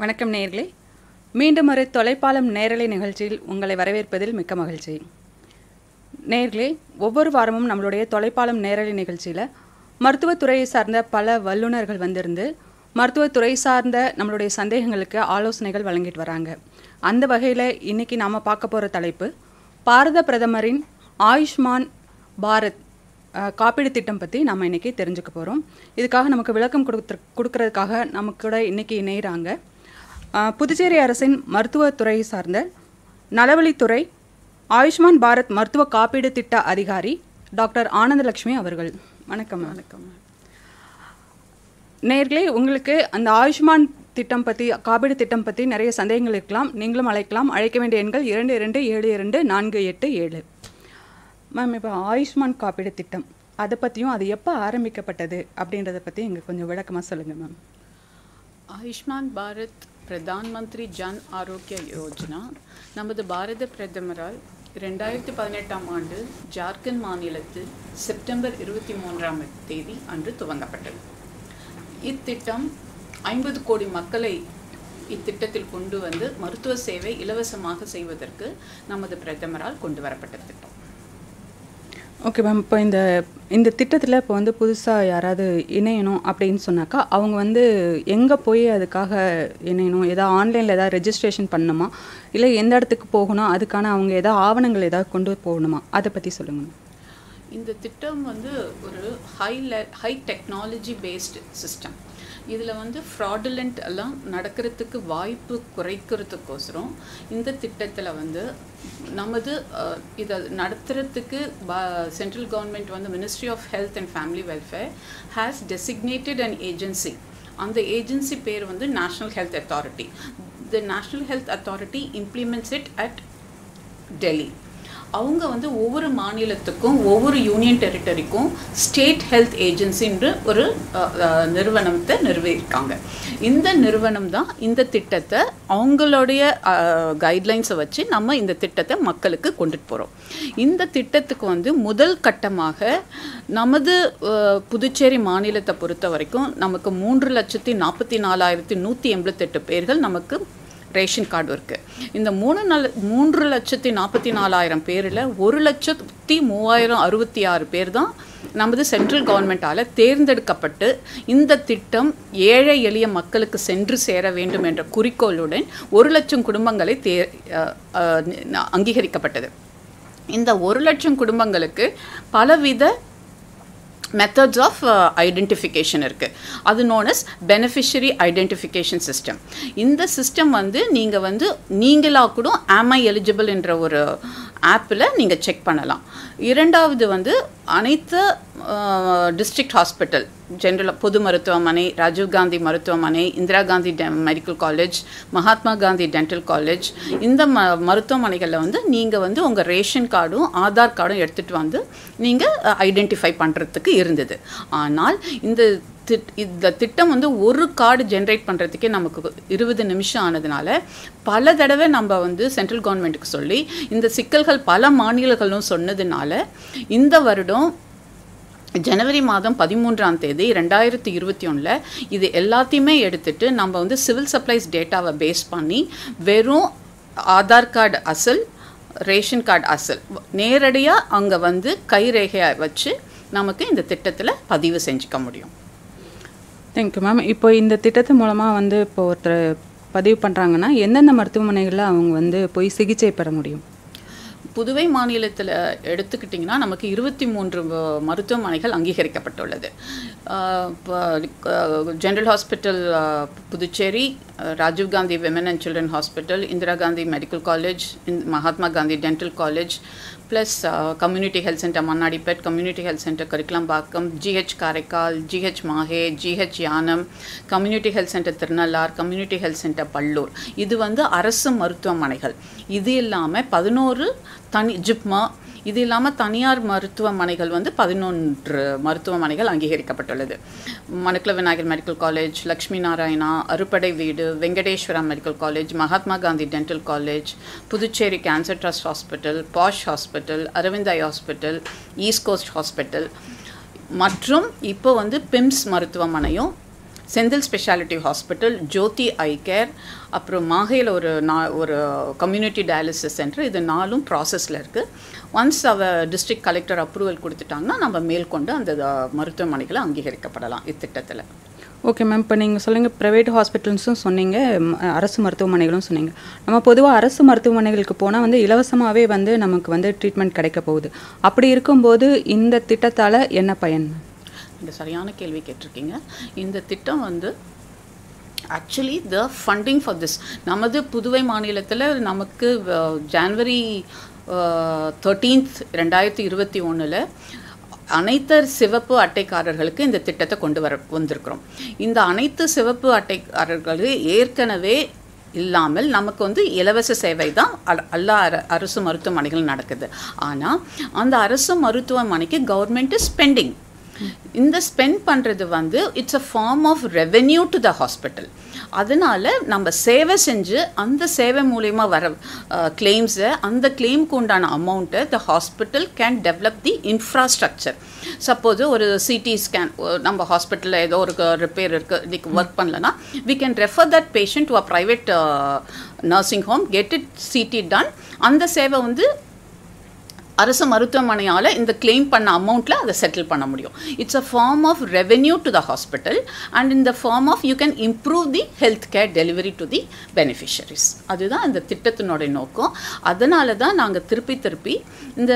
வணக்கம் நேயர்களே மீண்டும் ஒரு தொலைப்பாலம் நேரலை நிகழ்ச்சியில் உங்களை வரவேற்பதில் மிக்க மகிழ்ச்சி நேயர்களே ஒவ்வொரு வாரமும் நம்மளுடைய தொலைப்பாலம் நேரலை நிகழ்ச்சியில் மருத்துவத்துறையை சார்ந்த பல வல்லுநர்கள் வந்திருந்து மருத்துவத்துறை சார்ந்த நம்மளுடைய சந்தேகங்களுக்கு ஆலோசனைகள் வழங்கிட்டு வராங்க அந்த வகையில் இன்னைக்கு நாம் பார்க்க போகிற தலைப்பு பாரத பிரதமரின் ஆயுஷ்மான் பாரத் அஹ், காப்பீடு திட்டம் பற்றி நம்ம இன்னைக்கு தெரிஞ்சுக்க போகிறோம் இதுக்காக நமக்கு விளக்கம் கொடுத்து கொடுக்கறதுக்காக நமக்கு கூட இன்னைக்கு இணைகிறாங்க அஹ், புதுச்சேரி அரசின் மருத்துவத்துறை சார்ந்த நலவழித்துறை ஆயுஷ்மான் பாரத் மருத்துவ காப்பீடு திட்ட அதிகாரி டாக்டர் ஆனந்தலட்சுமி அவர்கள் வணக்கம் வணக்கம் நேர்களே உங்களுக்கு அந்த ஆயுஷ்மான் திட்டம் பற்றி காப்பீடு திட்டம் பற்றி நிறைய சந்தேகங்கள் இருக்கலாம் நீங்களும் அழைக்கலாம் அழைக்க வேண்டிய எண்கள் இரண்டு இரண்டு ஏழு இரண்டு நான்கு எட்டு ஏழு மேம் இப்போ ஆயுஷ்மான் காப்பீடு திட்டம் அதை பற்றியும் அது எப்போ ஆரம்பிக்கப்பட்டது அப்படின்றத பற்றி எங்களுக்கு கொஞ்சம் விளக்கமாக சொல்லுங்கள் மேம் ஆயுஷ்மான் பாரத் பிரதான் மந்திரி ஜன் ஆரோக்கிய யோஜனா நமது பாரத பிரதமரால் ரெண்டாயிரத்தி பதினெட்டாம் ஆண்டு ஜார்க்கண்ட் மாநிலத்தில் செப்டம்பர் இருபத்தி மூன்றாம் தேதி அன்று துவங்கப்பட்டது இத்திட்டம் ஐம்பது கோடி மக்களை இத்திட்டத்தில் கொண்டு வந்து மருத்துவ சேவை இலவசமாக செய்வதற்கு நமது பிரதமரால் கொண்டு வரப்பட்ட திட்டம் ஓகே மேம் இப்போ இந்த இந்த திட்டத்தில் இப்போ வந்து புதுசாக யாராவது இணையணும் அப்படின்னு சொன்னாக்கா அவங்க வந்து எங்கே போய் அதுக்காக இணையணும் ஏதாவது ஆன்லைனில் ஏதாவது ரெஜிஸ்ட்ரேஷன் பண்ணணுமா இல்லை எந்த இடத்துக்கு போகணும் அதுக்கான அவங்க ஏதாவது ஆவணங்கள் ஏதாவது கொண்டு போகணுமா அதை பற்றி சொல்லுங்கள் மேம் இந்த திட்டம் வந்து ஒரு ஹை லெ ஹை டெக்னாலஜி பேஸ்டு சிஸ்டம் இதில் வந்து ஃப்ராடுலண்ட் எல்லாம் நடக்கிறதுக்கு வாய்ப்பு குறைக்கிறதுக்கோசரம் இந்த திட்டத்தில் வந்து நமது அஹ், இதை நடத்துறதுக்கு சென்ட்ரல் கவர்மெண்ட் வந்து ministry of health and family welfare has designated an agency அந்த ஏஜென்சி பேர் வந்து national health authority the national health authority implements it at Delhi அவங்க வந்து ஒவ்வொரு மாநிலத்துக்கும் ஒவ்வொரு யூனியன் டெரிட்டரிக்கும் ஸ்டேட் ஹெல்த் ஏஜென்சின்ற ஒரு அஹ், அஹ், நிறுவனத்தை நிறுவியிருக்காங்க இந்த நிறுவனம் தான் இந்த திட்டத்தை அவங்களுடைய கைட்லைன்ஸை வச்சு நம்ம இந்த திட்டத்தை மக்களுக்கு கொண்டுட்டு போகிறோம் இந்த திட்டத்துக்கு வந்து முதல் கட்டமாக நமது அஹ், புதுச்சேரி மாநிலத்தை பொறுத்த வரைக்கும் நமக்கு மூன்று லட்சத்தி நாற்பத்தி நாலாயிரத்தி நூற்றி எண்பத்தெட்டு பேர்கள் நமக்கு ரேஷன் கார்டு இருக்கு இந்த மூணு நாள் மூன்று லட்சத்தி நாற்பத்தி நாலாயிரம் பேரில் ஒரு லட்சத்தி மூவாயிரம் அறுபத்தி ஆறு பேர் தான் நமது சென்ட்ரல் கவர்மெண்ட்டால் தேர்ந்தெடுக்கப்பட்டு இந்த திட்டம் ஏழை எளிய மக்களுக்கு சென்று சேர வேண்டும் என்ற குறிக்கோளுடன் ஒரு லட்சம் குடும்பங்களை தே அஹ், அஹ், அங்கீகரிக்கப்பட்டது இந்த ஒரு லட்சம் குடும்பங்களுக்கு பலவித மெத்தட்ஸ் ஆஃப் ஐடென்டிஃபிகேஷன் இருக்குது அது known as beneficiary identification system இந்த சிஸ்டம் வந்து நீங்கள் வந்து நீங்களாக கூட ஆம் ஐ எலிஜிபிள் என்ற ஒரு ஆப்பில் நீங்கள் செக் பண்ணலாம் இரண்டாவது வந்து அனைத்து டிஸ்ட்ரிக்ட் ஹாஸ்பிட்டல் ஜென்ரல் பொது மருத்துவமனை ராஜீவ்காந்தி மருத்துவமனை Indira Gandhi medical college Mahatma Gandhi dental college இந்த ம மருத்துவமனைகளில் வந்து நீங்கள் வந்து உங்கள் ரேஷன் கார்டும் ஆதார் கார்டும் எடுத்துகிட்டு வந்து நீங்கள் ஐடென்டிஃபை பண்ணுறதுக்கு இருந்தது ஆனால் இந்த திட் இந்த திட்டம் வந்து ஒரு கார்டு ஜென்ரேட் பண்ணுறதுக்கே நமக்கு இருபது நிமிஷம் ஆனதுனால பல தடவை நம்ம வந்து சென்ட்ரல் கவர்மெண்ட்டுக்கு சொல்லி இந்த சிக்கல்கள் பல மாநிலங்களும் சொன்னதுனால இந்த வருடம் ஜனவரி மாதம் பதிமூன்றாம் தேதி ரெண்டாயிரத்தி இருபத்தி ஒன்றில் இது எல்லாத்தையுமே எடுத்துட்டு நம்ம வந்து சிவில் சப்ளைஸ் டேட்டாவை பேஸ் பண்ணி வெறும் ஆதார் கார்டு அசல் ரேஷன் கார்டு அசல் நேரடியாக அங்கே வந்து கைரேகையை வச்சு நமக்கு இந்த திட்டத்தில் பதிவு செஞ்சுக்க முடியும் தேங்க்யூ மேம் இப்போ இந்த திட்டத்து மூலமாக வந்து இப்போ ஒருத்தர் பதிவு பண்ணுறாங்கன்னா எந்தெந்த மருத்துவமனைகளில் அவங்க வந்து போய் சிகிச்சை பெற முடியும் புதுவை மாநிலத்தில் எடுத்துக்கிட்டிங்கன்னா நமக்கு இருபத்தி மூன்று வ- மருத்துவமனைகள் அங்கீகரிக்கப்பட்டுள்ளது general hospital Puducherry ah, Rajiv Gandhi women and children hospital Indira Gandhi medical college Mahatma Gandhi dental college plus community health centre Mannadipet community health centre Karikalambakkam GH Karaikal GH Mahe GH Yanam community health centre Thirunallar community health centre Pallur இது வந்து அரசு மருத்துவமனைகள் இது இல்லாமல் பதினோரு தனி ஜிப்மா இது இல்லாமல் தனியார் மருத்துவமனைகள் வந்து பதினொன்று மருத்துவமனைகள் அங்கீகரிக்கப்பட்டுள்ளது Manakula Vinayagar medical college Lakshmi Narayana Arupadai Veedu Venkateswara medical college Mahatma Gandhi dental college Puducherry cancer trust hospital பாஷ் hospital Aravind eye hospital east coast hospital மற்றும் இப்போ வந்து பிம்ஸ் மருத்துவமனையும் Senthil speciality hospital Jothi eye care அப்புறம் மாஹையில் ஒரு நா ஒரு கம்யூனிட்டி டயாலிசிஸ் சென்டர் இது நாலும் ப்ராசஸில் இருக்குது ஒன்ஸ் அவ டிஸ்ட்ரிக்ட் கலெக்டர் அப்ரூவல் கொடுத்துட்டாங்கன்னா நம்ம மேற்கொண்டு அந்த அஹ், மருத்துவமனைகளை அங்கீகரிக்கப்படலாம் இத்திட்டத்தில் ஓகே மேம் இப்போ நீங்கள் சொல்லுங்க ப்ரைவேட் ஹாஸ்பிட்டல்ஸும் சொன்னீங்க ம், அரசு மருத்துவமனைகளும் சொன்னீங்க நம்ம பொதுவாக அரசு மருத்துவமனைகளுக்கு போனால் வந்து இலவசமாகவே வந்து நமக்கு வந்து ட்ரீட்மெண்ட் கிடைக்க போகுது அப்படி இருக்கும்போது இந்த திட்டத்தால் என்ன பயன் இந்த சரியான கேள்வி கேட்டிருக்கீங்க இந்த திட்டம் வந்து actually the funding for this நமது புதுவை மாநிலத்தில் நமக்கு ஜான்வரி தேர்ட்டீன்த் ரெண்டாயிரத்தி இருபத்தி ஒன்றில் அனைத்து சிவப்பு அட்டைக்காரர்களுக்கு இந்த திட்டத்தை கொண்டு வர வந்திருக்கிறோம் இந்த அனைத்து சிவப்பு அட்டைக்காரர்களுக்கு ஏற்கனவே இல்லாமல் நமக்கு வந்து இலவச சேவை தான் அ- எல்லா அர- அரசு மருத்துவமனைகள் நடக்குது ஆனால் அந்த அரசு மருத்துவமனைக்கு கவர்மெண்ட் இஸ் ஸ்பெண்டிங் இந்த ஸ்பெண்ட் பண்ணுறது வந்து it's a form of revenue to the hospital அதனால நம்ம சேவை செஞ்சு அந்த சேவை மூலயமா வர கிளைம்ஸை அந்த கிளைம்க்கு உண்டான அமௌண்ட்டை the hospital can develop the infrastructure suppose ஒரு சிடி ஸ்கேன் நம்ம ஹாஸ்பிட்டலில் ஏதோ ஒரு ரிப்பேர் இருக்கு இன்னைக்கு ஒர்க் பண்ணலன்னா we can refer that patient to a private nursing home get it CT done அந்த சேவை வந்து அரசு மருத்துவமனையால் இந்த கிளைம் பண்ண அமௌண்ட்டில் அதை செட்டில் பண்ண முடியும் it's a form of revenue to the hospital and இந்த form of you can improve the health care delivery to the beneficiaries அதுதான் இந்த திட்டத்தினுடைய நோக்கம் அதனால தான் நாங்கள் திருப்பி திருப்பி இந்த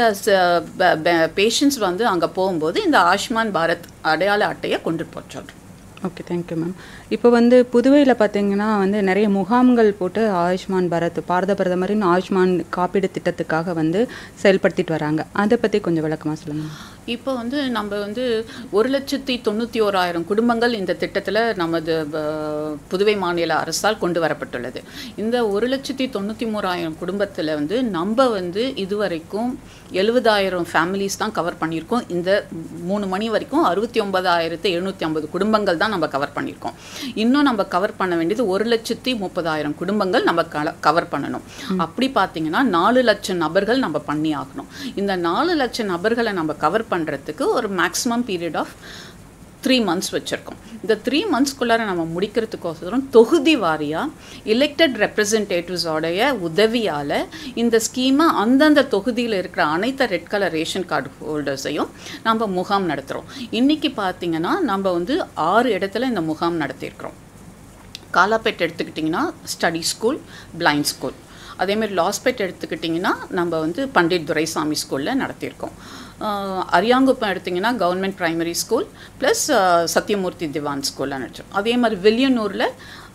பேஷண்ட்ஸ் வந்து அங்கே போகும்போது இந்த ஆயுஷ்மான் பாரத் அடையாள அட்டையை கொண்டு போக சொல்கிறோம் ஓகே தேங்க்யூ மேம் இப்போ வந்து புதுவையில் பார்த்தீங்கன்னா வந்து நிறைய முகாம்கள் போட்டு ஆயுஷ்மான் பாரத் பாரத பிரதமரின் ஆயுஷ்மான் காப்பீடு திட்டத்துக்காக வந்து செயல்படுத்திட்டு வராங்க அதை பற்றி கொஞ்சம் விளக்கமாக சொல்லுங்கள் இப்போ வந்து நம்ம வந்து ஒரு லட்சத்தி தொண்ணூற்றி ஓராயிரம் குடும்பங்கள் இந்த திட்டத்தில் நமது அஹ், புதுவை மாநில அரசால் கொண்டு வரப்பட்டுள்ளது இந்த ஒரு லட்சத்தி தொண்ணூற்றி மூணாயிரம் குடும்பத்தில் வந்து நம்ம வந்து இதுவரைக்கும் எழுபதாயிரம் ஃபேமிலிஸ் தான் கவர் பண்ணியிருக்கோம் இந்த மூணு மணி வரைக்கும் அறுபத்தி ஒன்பதாயிரத்து எழுநூற்றி ஐம்பது குடும்பங்கள் தான் நம்ம கவர் பண்ணியிருக்கோம் இன்னும் நம்ம கவர் பண்ண வேண்டியது ஒரு லட்சத்தி முப்பதாயிரம் குடும்பங்கள் நம்ம கவர் பண்ணணும் அப்படி பார்த்தீங்கன்னா நாலு லட்சம் நபர்கள் நம்ம பண்ணி ஆகணும் இந்த நாலு லட்சம் நபர்களை நம்ம கவர் பண்ணுறதுக்கு ஒரு maximum period of three months வச்சுருக்கோம் இந்த த்ரீ மந்த்ஸ்க்குள்ளார நம்ம முடிக்கிறதுக்கோசரம் தொகுதி வாரியாக எலெக்டட் ரெப்ரசன்டேட்டிவ்ஸோடைய உதவியால் இந்த ஸ்கீமை அந்தந்த தொகுதியில் இருக்கிற அனைத்து ரெட் கலர் ரேஷன் கார்டு ஹோல்டர்ஸையும் நம்ம முகாம் நடத்துகிறோம் இன்றைக்கி பார்த்தீங்கன்னா நம்ம வந்து ஆறு இடத்துல இந்த முகாம் நடத்தியிருக்கிறோம் காலாப்பேட் எடுத்துக்கிட்டிங்கன்னா ஸ்டடி ஸ்கூல் பிளைண்ட் ஸ்கூல் அதேமாதிரி லாஸ்பேட் எடுத்துக்கிட்டிங்கன்னா நம்ம வந்து பண்டிட் துரைசாமி ஸ்கூலில் நடத்தியிருக்கோம் ஆஹ் அரியாங்குப்பம் எடுத்திங்கன்னா government primary school plus Sathyamoorthy Diwan ஸ்கூலில் நடத்துகிறோம் அதே மாதிரி வில்லியனூரில்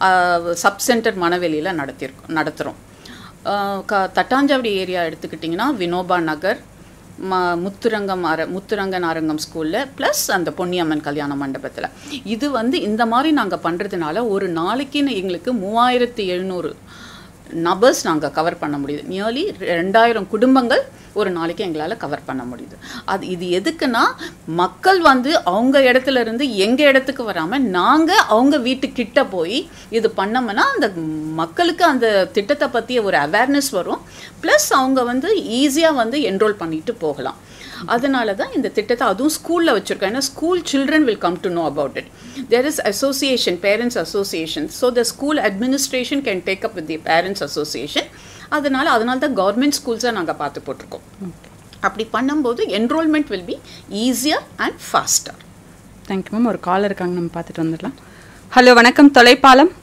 சப் சென்டர் மணவெளியில் நடத்தியிருக்கோம் நடத்துகிறோம் ஆஹ் க தட்டாஞ்சாவடி ஏரியா எடுத்துக்கிட்டிங்கன்னா வினோபா நகர் ம முத்துரங்கம் அர முத்துரங்கன் அரங்கம் ஸ்கூலில் ப்ளஸ் அந்த பொன்னியம்மன் கல்யாண மண்டபத்தில் இது வந்து இந்த மாதிரி நாங்கள் பண்ணுறதுனால ஒரு நாளைக்குன்னு எங்களுக்கு மூவாயிரத்தி எழுநூறு நபர்ஸ் நாங்கள் கவர் பண்ண முடியுது நியர்லி ரெண்டாயிரம் குடும்பங்கள் ஒரு நாளைக்கு எங்களால் கவர் பண்ண முடியுது அது இது எதுக்குன்னா மக்கள் வந்து அவங்க இடத்துல இருந்து எங்கள் இடத்துக்கு வராமல் நாங்கள் அவங்க வீட்டுக்கிட்ட போய் இது பண்ணோம்னா அந்த மக்களுக்கு அந்த திட்டத்தை பற்றிய ஒரு அவேர்னஸ் வரும் ப்ளஸ் அவங்க வந்து ஈஸியாக வந்து என்ரோல் பண்ணிட்டு போகலாம் அதனால தான் இந்த திட்டத்தை அதுவும் ஸ்கூலில் வச்சுருக்கோம் ஏன்னா school children will come to know about it there is association parents association so the school administration can take up with the parents association அதனால அதனால தான் கவர்மெண்ட் ஸ்கூல்ஸை நாங்கள் பார்த்து போட்டிருக்கோம் அப்படி பண்ணும்போது enrollment will be easier and faster thank you ma'am ஒரு call இருக்காங்க நம்ம பார்த்துட்டு வந்துடலாம் ஹலோ வணக்கம் தொலைப்பாலம்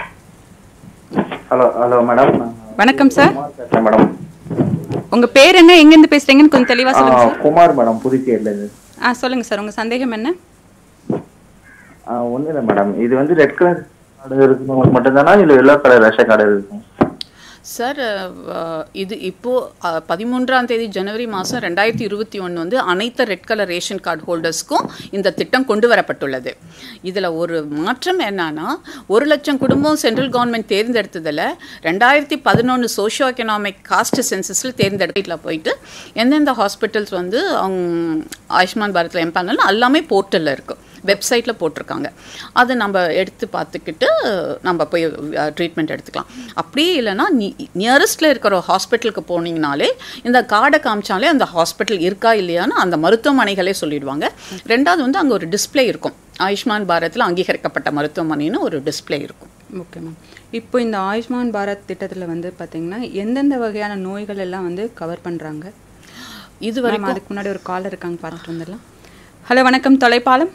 ஹலோ ஹலோ மேடம் வணக்கம் சார் பேசுறேன் மேடம் உங்கள் பேர் என்ன எங்கேருந்து பேசுகிறீங்கன்னு கொஞ்சம் தெளிவாக சொல்லுங்கள் சார் குமார் மேடம் புதுச்சேரியில இருந்து ஆ சொல்லுங்கள் சார் உங்கள் சந்தேகம் என்ன ஒன்றும் இல்லை மேடம் இது வந்து ரெட் கலர் கார்டு இருக்கிறவங்களுக்கு மட்டும்தானா இல்லை எல்லோ கலர் ரேஷன் கார்டு இருக்கும் சார் இது இப்போது பதிமூன்றாம் தேதி ஜனவரி மாதம் ரெண்டாயிரத்தி இருபத்தி ஒன்று வந்து அனைத்து ரெட் கலர் ரேஷன் கார்டு ஹோல்டர்ஸ்க்கும் இந்த திட்டம் கொண்டு வரப்பட்டுள்ளது இதில் ஒரு மாற்றம் என்னன்னா ஒரு லட்சம் குடும்பம் சென்ட்ரல் கவர்மெண்ட் தேர்ந்தெடுத்ததில் ரெண்டாயிரத்தி பதினொன்று சோஷியோ எக்கனாமிக் காஸ்ட் சென்சஸில் தேர்ந்தெடுக்கல போயிட்டு எந்தெந்த ஹாஸ்பிட்டல்ஸ் வந்து அவங்க ஆயுஷ்மான் பாரத்தில் எம்பானல் எல்லாமே போர்ட்டலில் இருக்குது வெப்சைட்டில் போட்டிருக்காங்க அதை நம்ம எடுத்து பார்த்துக்கிட்டு நம்ம போய் ட்ரீட்மெண்ட் எடுத்துக்கலாம் அப்படியே இல்லைன்னா நீ நியரஸ்ட்டில் இருக்கிற ஹாஸ்பிட்டலுக்கு போனீங்கனாலே இந்த கார்டை காமிச்சாலே அந்த ஹாஸ்பிட்டல் இருக்கா இல்லையான்னு அந்த மருத்துவமனைகளே சொல்லிடுவாங்க ரெண்டாவது வந்து அங்கே ஒரு டிஸ்ப்ளே இருக்கும் ஆயுஷ்மான் பாரத்தில் அங்கீகரிக்கப்பட்ட மருத்துவமனைன்னு ஒரு டிஸ்ப்ளே இருக்கும் ஓகே மேம் இப்போ இந்த ஆயுஷ்மான் பாரத் திட்டத்தில் வந்து பார்த்தீங்கன்னா எந்தெந்த வகையான நோய்கள் எல்லாம் வந்து கவர் பண்ணுறாங்க இது மேம் அதுக்கு முன்னாடி ஒரு காலர் இருக்காங்க பார்த்துட்டு வந்துடலாம் ஹலோ வணக்கம் தொலைப்பாலம்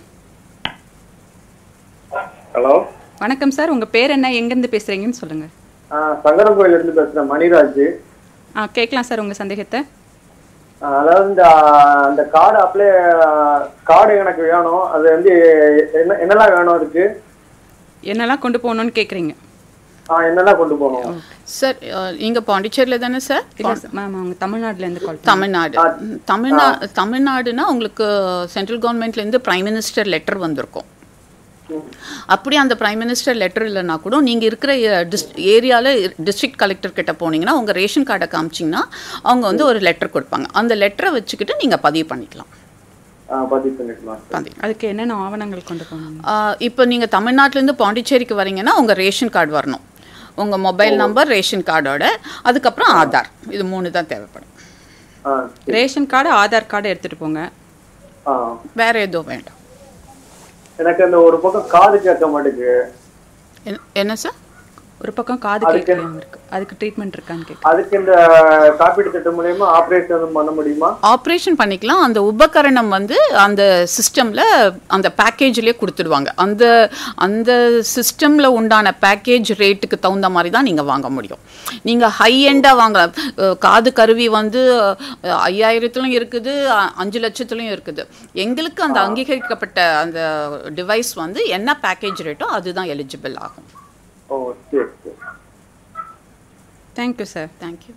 ஹலோ வணக்கம் சார் உங்கள் பேர் என்ன எங்கேருந்து பேசுகிறீங்கன்னு சொல்லுங்கள் சங்கரன் கோயில இருந்து பேசுறேன் மணிராஜ் ஆ கேட்கலாம் சார் உங்கள் சந்தேகத்தை ஆ, அதாவது இந்த அந்த கார்டு அப்ளை கார்டு எனக்கு வேணும் அது வந்து என்ன என்னெல்லாம் வேணும் அதுக்கு என்னெல்லாம் கொண்டு போகணும்னு கேட்குறீங்க ஆ என்னெல்லாம் கொண்டு போகணும் சார் நீங்கள் பாண்டிச்சேரியில் தானே சார் இல்லை மேம் அவங்க தமிழ்நாட்டிலேருந்து கால் தமிழ்நாடு தமிழ்நா தமிழ்நாடுனா உங்களுக்கு சென்ட்ரல் கவர்மெண்ட்லேருந்து பிரைம் மினிஸ்டர் லெட்டர் வந்திருக்கும் அப்படி அந்த பிரைம் மினிஸ்டர் லெட்டர் இல்லைனா கூட நீங்கள் இருக்கிற டிஸ் ஏரியாவில் டிஸ்ட்ரிக்ட் கலெக்டர் கிட்ட போனீங்கன்னா உங்கள் ரேஷன் கார்டை காமிச்சிங்கன்னா அவங்க வந்து ஒரு லெட்டர் கொடுப்பாங்க அந்த லெட்டரை வச்சுக்கிட்டு நீங்கள் பதிவு பண்ணிக்கலாம் ஆ பதிவு பண்ணிக்கலாம் பதிவு அதுக்கு என்னென்ன ஆவணங்கள் கொண்டு போகணும் இப்போ நீங்கள் தமிழ்நாட்டிலேருந்து பாண்டிச்சேரிக்கு வரீங்கன்னா உங்கள் ரேஷன் கார்டு வரணும் உங்கள் மொபைல் நம்பர் ரேஷன் கார்டோட அதுக்கப்புறம் ஆதார் இது மூணு தான் தேவைப்படும் ஆ ரேஷன் கார்டு ஆதார் கார்டு எடுத்துகிட்டு போங்க ஆ வேற எதுவும் வேண்டாம் எனக்கு அந்த ஒரு பக்கம் காது கேட்க மாட்டேங்குது என்ன- என்ன சார் ஒரு பக்கம் காது கேட்கலாம் இருக்கு அதுக்கு ட்ரீட்மெண்ட் இருக்கான்னு கேட்க அதுக்கு இந்த காப்பீடு திட்டம் மூலியமா ஆபரேஷன் பண்ண முடியுமா ஆப்ரேஷன் பண்ணிக்கலாம் அந்த உபகரணம் வந்து அந்த சிஸ்டமில் அந்த பேக்கேஜ்லேயே கொடுத்துடுவாங்க அந்த அந்த சிஸ்டமில் உண்டான பேக்கேஜ் ரேட்டுக்கு தகுந்த மாதிரி தான் நீங்கள் வாங்க முடியும் நீங்கள் ஹை எண்டாக வாங்கலாம் அஹ் காது கருவி வந்து அஹ், ஐயாயிரத்துலையும் இருக்குது அ- அஞ்சு லட்சத்துலையும் இருக்குது எங்களுக்கு அந்த அங்கீகரிக்கப்பட்ட அந்த டிவைஸ் வந்து என்ன பேக்கேஜ் ரேட்டோ அதுதான் எலிஜிபிள் ஆகும் ஓ சரி சரி தேங்க்யூ சார் தேங்க்யூ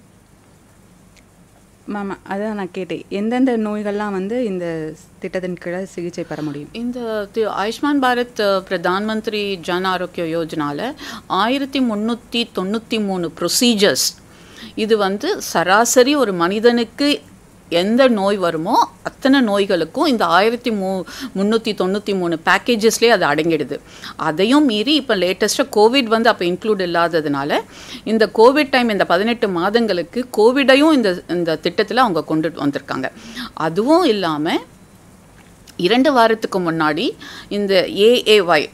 மேம் அதான் நான் கேட்டேன் எந்தெந்த நோய்கள்லாம் வந்து இந்த திட்டத்தின் கீழே சிகிச்சை பெற முடியும் இந்த தி- ஆயுஷ்மான் பாரத் அஹ், பிரதான் மந்திரி ஜன் ஆரோக்கிய யோஜனால ஆயிரத்தி முந்நூற்றி தொண்ணூற்றி மூணு ப்ரொசீஜர்ஸ் இது வந்து சராசரி ஒரு மனிதனுக்கு எந்த நோய் வருமோ அத்தனை நோய்களுக்கும் இந்த ஆயிரத்தி மூ முந்நூற்றி தொண்ணூற்றி மூணு பேக்கேஜஸ்லேயே அது அடங்கிடுது அதையும் மீறி இப்போ லேட்டஸ்ட்டாக கோவிட் வந்து அப்போ இன்க்ளூட் இல்லாததுனால இந்த கோவிட் டைம் இந்த பதினெட்டு மாதங்களுக்கு கோவிடையும் இந்த இந்த திட்டத்தில் அவங்க கொண்டு வந்திருக்காங்க அதுவும் இல்லாமல் இரண்டு வாரத்துக்கு முன்னாடி இந்த ஏஏஒய்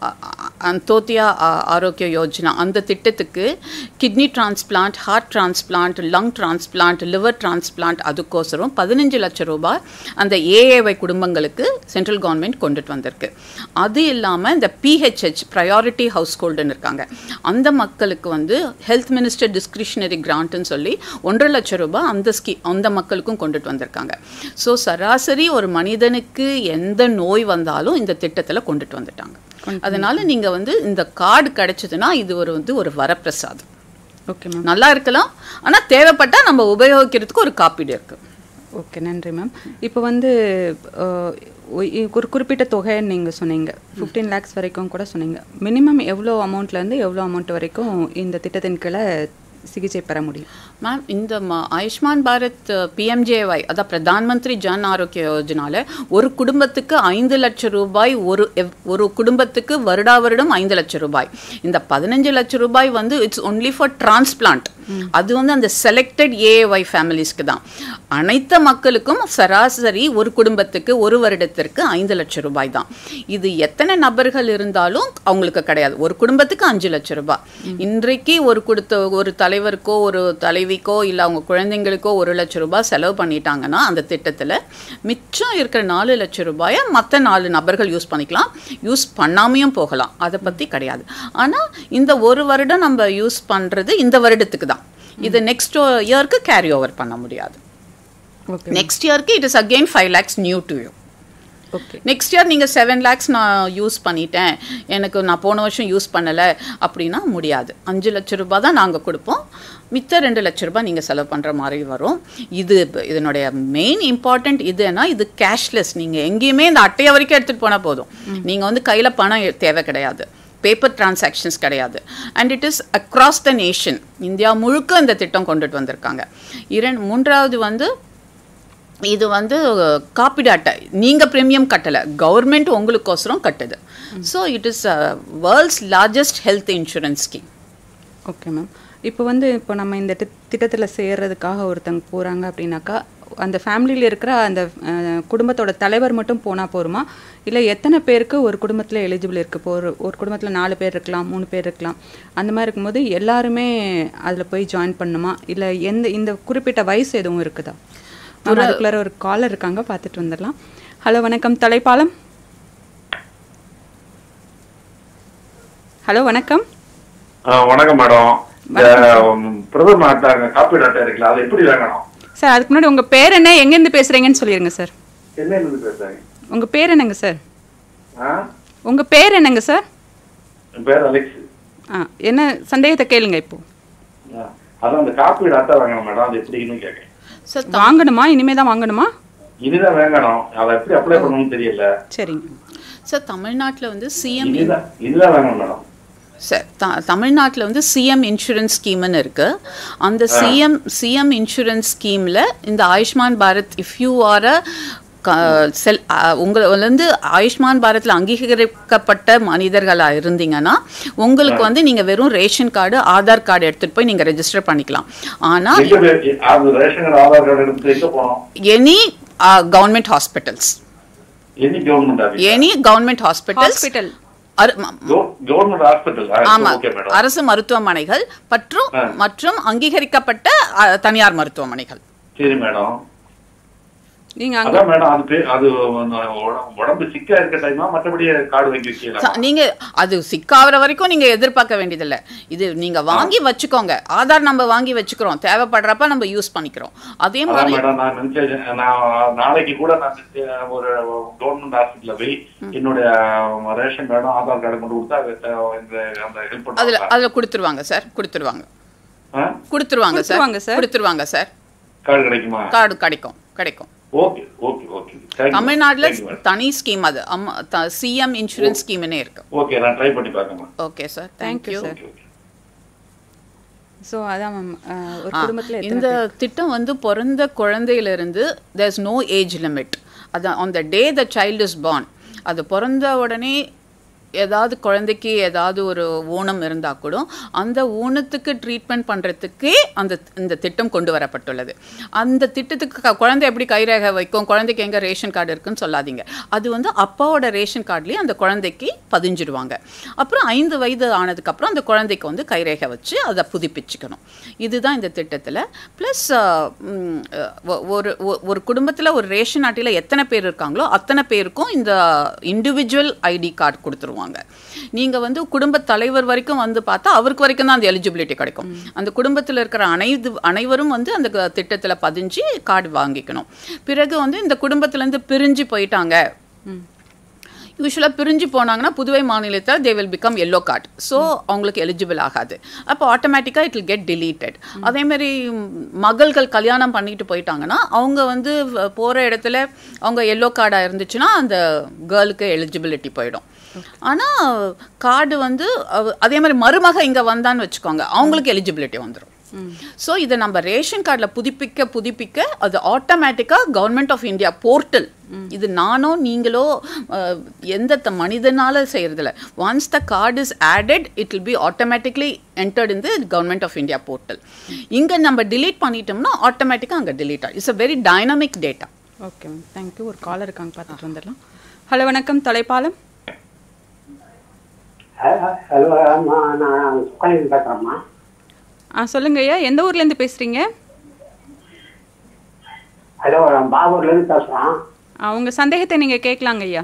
அந்தோத்தியா ஆ- ஆரோக்கிய யோஜனா அந்த திட்டத்துக்கு kidney transplant heart transplant lung transplant liver transplant அதுக்கோசரம் பதினஞ்சு லட்சம் ரூபாய் அந்த ஏஏஒய் குடும்பங்களுக்கு சென்ட்ரல் கவர்மெண்ட் கொண்டுட்டு வந்திருக்கு அது இல்லாமல் இந்த பிஹெச்ஹெச் ப்ரையாரிட்டி ஹவுஸ் ஹோல்டுன்னு இருக்காங்க அந்த மக்களுக்கு வந்து ஹெல்த் மினிஸ்டர் டிஸ்கிரிஷனரி கிராண்ட்னு சொல்லி ஒன்றரை லட்சம் ரூபாய் அந்த ஸ்கீ அந்த மக்களுக்கும் கொண்டுட்டு வந்திருக்காங்க ஸோ சராசரி ஒரு மனிதனுக்கு எந்த நோய் வந்தாலும் இந்த திட்டத்தில் கொண்டுட்டு வந்துட்டாங்க அதனால நீங்கள் வந்து இந்த கார்டு கிடைச்சதுன்னா இது ஒரு வந்து ஒரு வரப்பிரசாதம் ஓகே மேம் நல்லா இருக்கலாம் ஆனால் தேவைப்பட்டால் நம்ம உபயோகிக்கிறதுக்கு ஒரு காப்பீடு இருக்குது ஓகே நன்றி மேம் இப்போ வந்து அஹ், ஒ- இ- ஒரு குறிப்பிட்ட தொகைன்னு நீங்கள் சொன்னீங்க ஃபிஃப்டீன் லேக்ஸ் வரைக்கும் கூட சொன்னீங்க மினிமம் எவ்வளோ அமௌண்ட்லேருந்து எவ்வளோ அமௌண்ட் வரைக்கும் இந்த திட்டத்தின் கீழே சிகிச்சை பெற முடியும் மேம் இந்த ம- ஆயுஷ்மான் பாரத் பிஎம்ஜேஒய் அதான் பிரதான் மந்திரி ஜன் ஆரோக்கிய யோஜனால ஒரு குடும்பத்துக்கு ஐந்து லட்சம் ரூபாய் ஒரு எவ்- ஒரு குடும்பத்துக்கு வருடா வருடம் ஐந்து லட்சம் ரூபாய் இந்த பதினஞ்சு லட்சம் ரூபாய் வந்து இட்ஸ் ஒன்லி ஃபார் டிரான்ஸ்பிளான்ட் அது வந்து அந்த செலக்டட் ஏஒய் ஃபேமிலிஸ்க்கு தான் அனைத்து மக்களுக்கும் சராசரி ஒரு குடும்பத்துக்கு ஒரு வருடத்திற்கு ஐந்து லட்சம் ரூபாய் தான் இது எத்தனை நபர்கள் இருந்தாலும் அவங்களுக்கு கிடையாது ஒரு குடும்பத்துக்கு அஞ்சு லட்சம் ரூபாய் இன்றைக்கு ஒரு கொடுத்த ஒரு தலைவருக்கோ ஒரு தலைவிக்கோ இல்லை அவங்க குழந்தைங்களுக்கோ ஒரு லட்சம் ரூபாய் செலவு பண்ணிட்டாங்கன்னா அந்த திட்டத்தில் மிச்சம் இருக்கிற நாலு லட்சம் ரூபாயை மற்ற நாலு நபர்கள் யூஸ் பண்ணிக்கலாம் யூஸ் பண்ணாமையும் போகலாம் அதை பற்றி கிடையாது ஆனால் இந்த ஒரு வருடம் நம்ம யூஸ் பண்ணுறது இந்த வருடத்துக்கு தான் இது நெக்ஸ்ட் இயர்க்கு கேரி ஓவர் பண்ண முடியாது ஓகே நெக்ஸ்ட் இயர்க்கு it is again five lakhs new to you okay next year நீங்கள் செவன் லேக்ஸ் நான் யூஸ் பண்ணிட்டேன் எனக்கு நான் போன வருஷம் யூஸ் பண்ணலை அப்படின்னா முடியாது அஞ்சு லட்ச ரூபாய் தான் நாங்கள் கொடுப்போம் மித்த ரெண்டு லட்ச ரூபாய் நீங்கள் செலவு பண்ணுற மாதிரி வரும் இது இப்ப இதனுடைய மெயின் இம்பார்ட்டண்ட் இதுன்னா இது கேஷ்லெஸ் நீங்கள் எங்கேயுமே இந்த அட்டையை வரைக்கும் எடுத்துகிட்டு போனால் போதும் நீங்கள் வந்து கையில் பணம் எ- தேவை கிடையாது பேப்பர் டிரான்சாக்ஷன்ஸ் கிடையாது and it is across the nation India முழுக்க இந்த திட்டம் கொண்டுட்டு வந்திருக்காங்க இரண்டு மூன்றாவது வந்து இது வந்து காப்பீடு அட்டை நீங்கள் ப்ரீமியம் கட்டலை கவர்மெண்ட் உங்களுக்கோசரம் கட்டுது so it is world's largest health insurance scheme okay ma'am இப்போ வந்து இப்போ நம்ம இந்த திட்டத்தில் சேர்றதுக்காக ஒருத்தங்க போகிறாங்க அப்படின்னாக்கா அந்த ஃபேமிலியில் இருக்கிற அந்த அஹ், குடும்பத்தோட தலைவர் மட்டும் போனால் போருமா இல்லை எத்தனை பேருக்கு ஒரு குடும்பத்தில் எலிஜிபிள் இருக்குது இப்போ ஒரு ஒரு குடும்பத்தில் நாலு பேர் இருக்கலாம் மூணு பேர் இருக்கலாம் அந்த மாதிரி இருக்கும்போது எல்லாருமே அதில் போய் ஜாயின் பண்ணுமா இல்லை எந்த இந்த குறிப்பிட்ட வயசு எதுவும் இருக்குதா மேம் அதுக்குள்ளார ஒரு காலர் இருக்காங்க பார்த்துட்டு வந்துடலாம் ஹலோ வணக்கம் தலைப்பாலம் ஹலோ வணக்கம் ஆ, வணக்கம் மேடம் இந்த ம், பிரதம அட்டை காப்பீடு அட்டை இருக்குல்ல அது எப்படி வாங்கணும் சார் அதுக்கு முன்னாடி உங்கள் பேர் என்ன எங்கேருந்து பேசுகிறீங்கன்னு சொல்லிடுங்க சார் சென்னையில இருந்து பேசுறேன் உங்கள் பேர் என்னங்க சார் ஆ உங்கள் பேர் என்னங்க சார் என் பேர் அலெக்ஸ் ஆ என்ன சந்தேகத்தை கேளுங்க இப்போ ஆ, அதான் அந்த காப்பீடு அட்டை வாங்கணும் மேடம் அது எப்படின்னு கேட்கேன் சார் வாங்கணுமா இனிமே தான் வாங்கணுமா இனிதான் வாங்கணும் அதை எப்படி அப்ளை பண்ணணும்னு தெரியல சரிங்க சார் தமிழ்நாட்டில் வந்து சிஎம் இனிதான் இனிதான் வாங்கணும் மேடம் சார் த தமிழ்நாட்டில் வந்து சிஎம் இன்சூரன்ஸ் ஸ்கீம்னு இருக்கு அந்த சிஎம் சிஎம் இன்சூரன்ஸ் ஸ்கீமில் இந்த Ayushman Bharat if you are a cell உங்களை வந்து ஆயுஷ்மான் பாரத்தில் அங்கீகரிக்கப்பட்ட மனிதர்களாக இருந்தீங்கன்னா உங்களுக்கு வந்து நீங்கள் வெறும் ரேஷன் கார்டு ஆதார் கார்டு எடுத்துகிட்டு போய் நீங்கள் ரெஜிஸ்டர் பண்ணிக்கலாம் ஆனால் எங்க போய் அது ரேஷன் கார்டு ஆதார் கார்டு எடுத்து எங்க போனோம் any government hospitals any government office any government hospitals hospital government hospital ஆமா ஓகே மேடம் அரசு மருத்துவமனைகள் மற்றும் மற்றும் அங்கீகரிக்கப்பட்ட அ, தனியார் மருத்துவமனைகள் சரி மேடம் நீங்கள் அங்கே அதான் மேடம் அது பே- அது உட- உடம்பு சிக்கா இருக்க டைமா மற்றபடி கார்டு வாங்கி வைக்கலாம் ச- நீங்க அது சிக்காகிற வரைக்கும் நீங்க எதிர்பார்க்க வேண்டியதில்ல இது நீங்க வாங்கி வச்சுக்கோங்க ஆதார் நம்ம வாங்கி வச்சுக்கிறோம் தேவைப்படுறப்ப நம்ம யூஸ் பண்ணிக்கிறோம் அதே அதான் மாதிரி மேடம் நான் நினைச்சேன் நான் நாளைக்கு கூட நான் ஒரு கவர்மெண்ட் ஹாஸ்பிட்டல்ல போய் என்னுடைய ரேஷன் கார்டும் ஆதார் கார்டு கொண்டு கொடுத்தா அது, அஹ், இந்த அந்த ஹெல்ப் அதுல பண்ணுவாங்க அதுல கொடுத்துருவாங்க சார் கொடுத்துருவாங்க ஆ? கொடுத்துருவாங்க சார் கொடுத்துருவாங்க சார். கொடுத்துருவாங்க சார் கார்டு கிடைக்குமா கார்டு கிடைக்கும் கிடைக்கும் ஓகே ஓகே ஓகே தேங்க்யூ தமிழ்நாட்டுல தேங்க்யூ மேடம் தனி ஸ்கீம் அது அம்மா சிஎம் இன்சூரன்ஸ் ஸ்கீம்னே இருக்கு ஓகே நான் ட்ரை பண்ணி பார்க்கணும் okay sir Thank you, thank you sir. Okay okay so அதான் மேம் ஒரு ஆ, குடும்பத்தில் இந்த திட்டம் வந்து பிறந்த குழந்தையிலிருந்து தேர்ஸ் நோ ஏஜ் லிமிட் அது on the day the child is born அது பிறந்த உடனே ஏதாவது குழந்தைக்கு ஏதாவது ஒரு ஊனம் இருந்தால் கூட அந்த ஊனத்துக்கு ட்ரீட்மெண்ட் பண்ணுறதுக்கே அந்த இந்த திட்டம் கொண்டு வரப்பட்டுள்ளது அந்த திட்டத்துக்கு க- குழந்தை எப்படி கைரேகை வைக்கும் குழந்தைக்கு எங்கே ரேஷன் கார்டு இருக்குன்னு சொல்லாதீங்க அது வந்து அப்பாவோட ரேஷன் கார்டுலேயே அந்த குழந்தைக்கு பதிஞ்சிடுவாங்க அப்புறம் ஐந்து வயது ஆனதுக்கப்புறம் அந்த குழந்தைக்கு வந்து கைரேகை வச்சு அதை புதுப்பிச்சுக்கணும் இதுதான் இந்த திட்டத்தில் ப்ளஸ் ஒரு ஒ- ஒரு குடும்பத்தில் ஒரு ரேஷன் அட்டையில் எத்தனை பேர் இருக்காங்களோ அத்தனை பேருக்கும் இந்த இண்டிவிஜுவல் ஐடி கார்டு கொடுத்துருவாங்க நீங்கள் வந்து குடும்ப தலைவர் வரைக்கும் வந்து பார்த்தா அவருக்கு வரைக்கும் தான் அந்த எலிஜிபிலிட்டி கிடைக்கும் அந்த குடும்பத்தில் இருக்கிற அனைத்து அனைவரும் வந்து அந்த திட்டத்தில் பதிஞ்சு கார்டு வாங்கிக்கணும் பிறகு வந்து இந்த குடும்பத்துலேருந்து பிரிஞ்சு போயிட்டாங்க யூஸ்வலாக பிரிஞ்சு போனாங்கன்னா புதுவை மாநிலத்தில் they will become yellow card so அவங்களுக்கு எலிஜிபிள் ஆகாது அப்போ ஆட்டோமேட்டிக்காக இட் வில் கெட் டிலீட்டட் அதேமாரி மகள்கள் கல்யாணம் பண்ணிட்டு போயிட்டாங்கன்னா அவங்க வந்து போகிற இடத்துல அவங்க எல்லோ கார்டாக இருந்துச்சுன்னா அந்த கேர்ளுக்கு எலிஜிபிலிட்டி போயிடும் ஆனால் கார்டு வந்து அவ- அதே மாதிரி மருமக இங்கே வந்தான்னு வச்சுக்கோங்க அவங்களுக்கு எலிஜிபிலிட்டி வந்துடும் ஸோ இதை நம்ம ரேஷன் கார்டில் புதுப்பிக்க புதுப்பிக்க அது ஆட்டோமேட்டிக்காக கவர்மெண்ட் ஆஃப் இந்தியா போர்ட்டல் இது நானோ நீங்களோ அஹ், எந்த த- மனிதனால செய்யறதில்ல once the card is added it will be automatically entered in the government of India portal இங்கே நம்ம delete பண்ணிட்டோம்னா ஆட்டோமேட்டிக்காக அங்கே delete ஆகும் it's a very dynamic data okay ma'am thank you ஒரு காலர் இருக்காங்க பார்த்துட்டு வந்துடலாம் ஹலோ வணக்கம் தலைப்பாலம் ஹலோ அம்மா நான் சுகாயன் பேசுகிறேம்மா ஆ சொல்லுங்க ஐயா எந்த ஊர்லேருந்து பேசுகிறீங்க ஹலோ நான் பாபூர்லேருந்து பேசுகிறேன் உங்கள் சந்தேகத்தை நீங்கள் கேட்கலாங்க ஐயா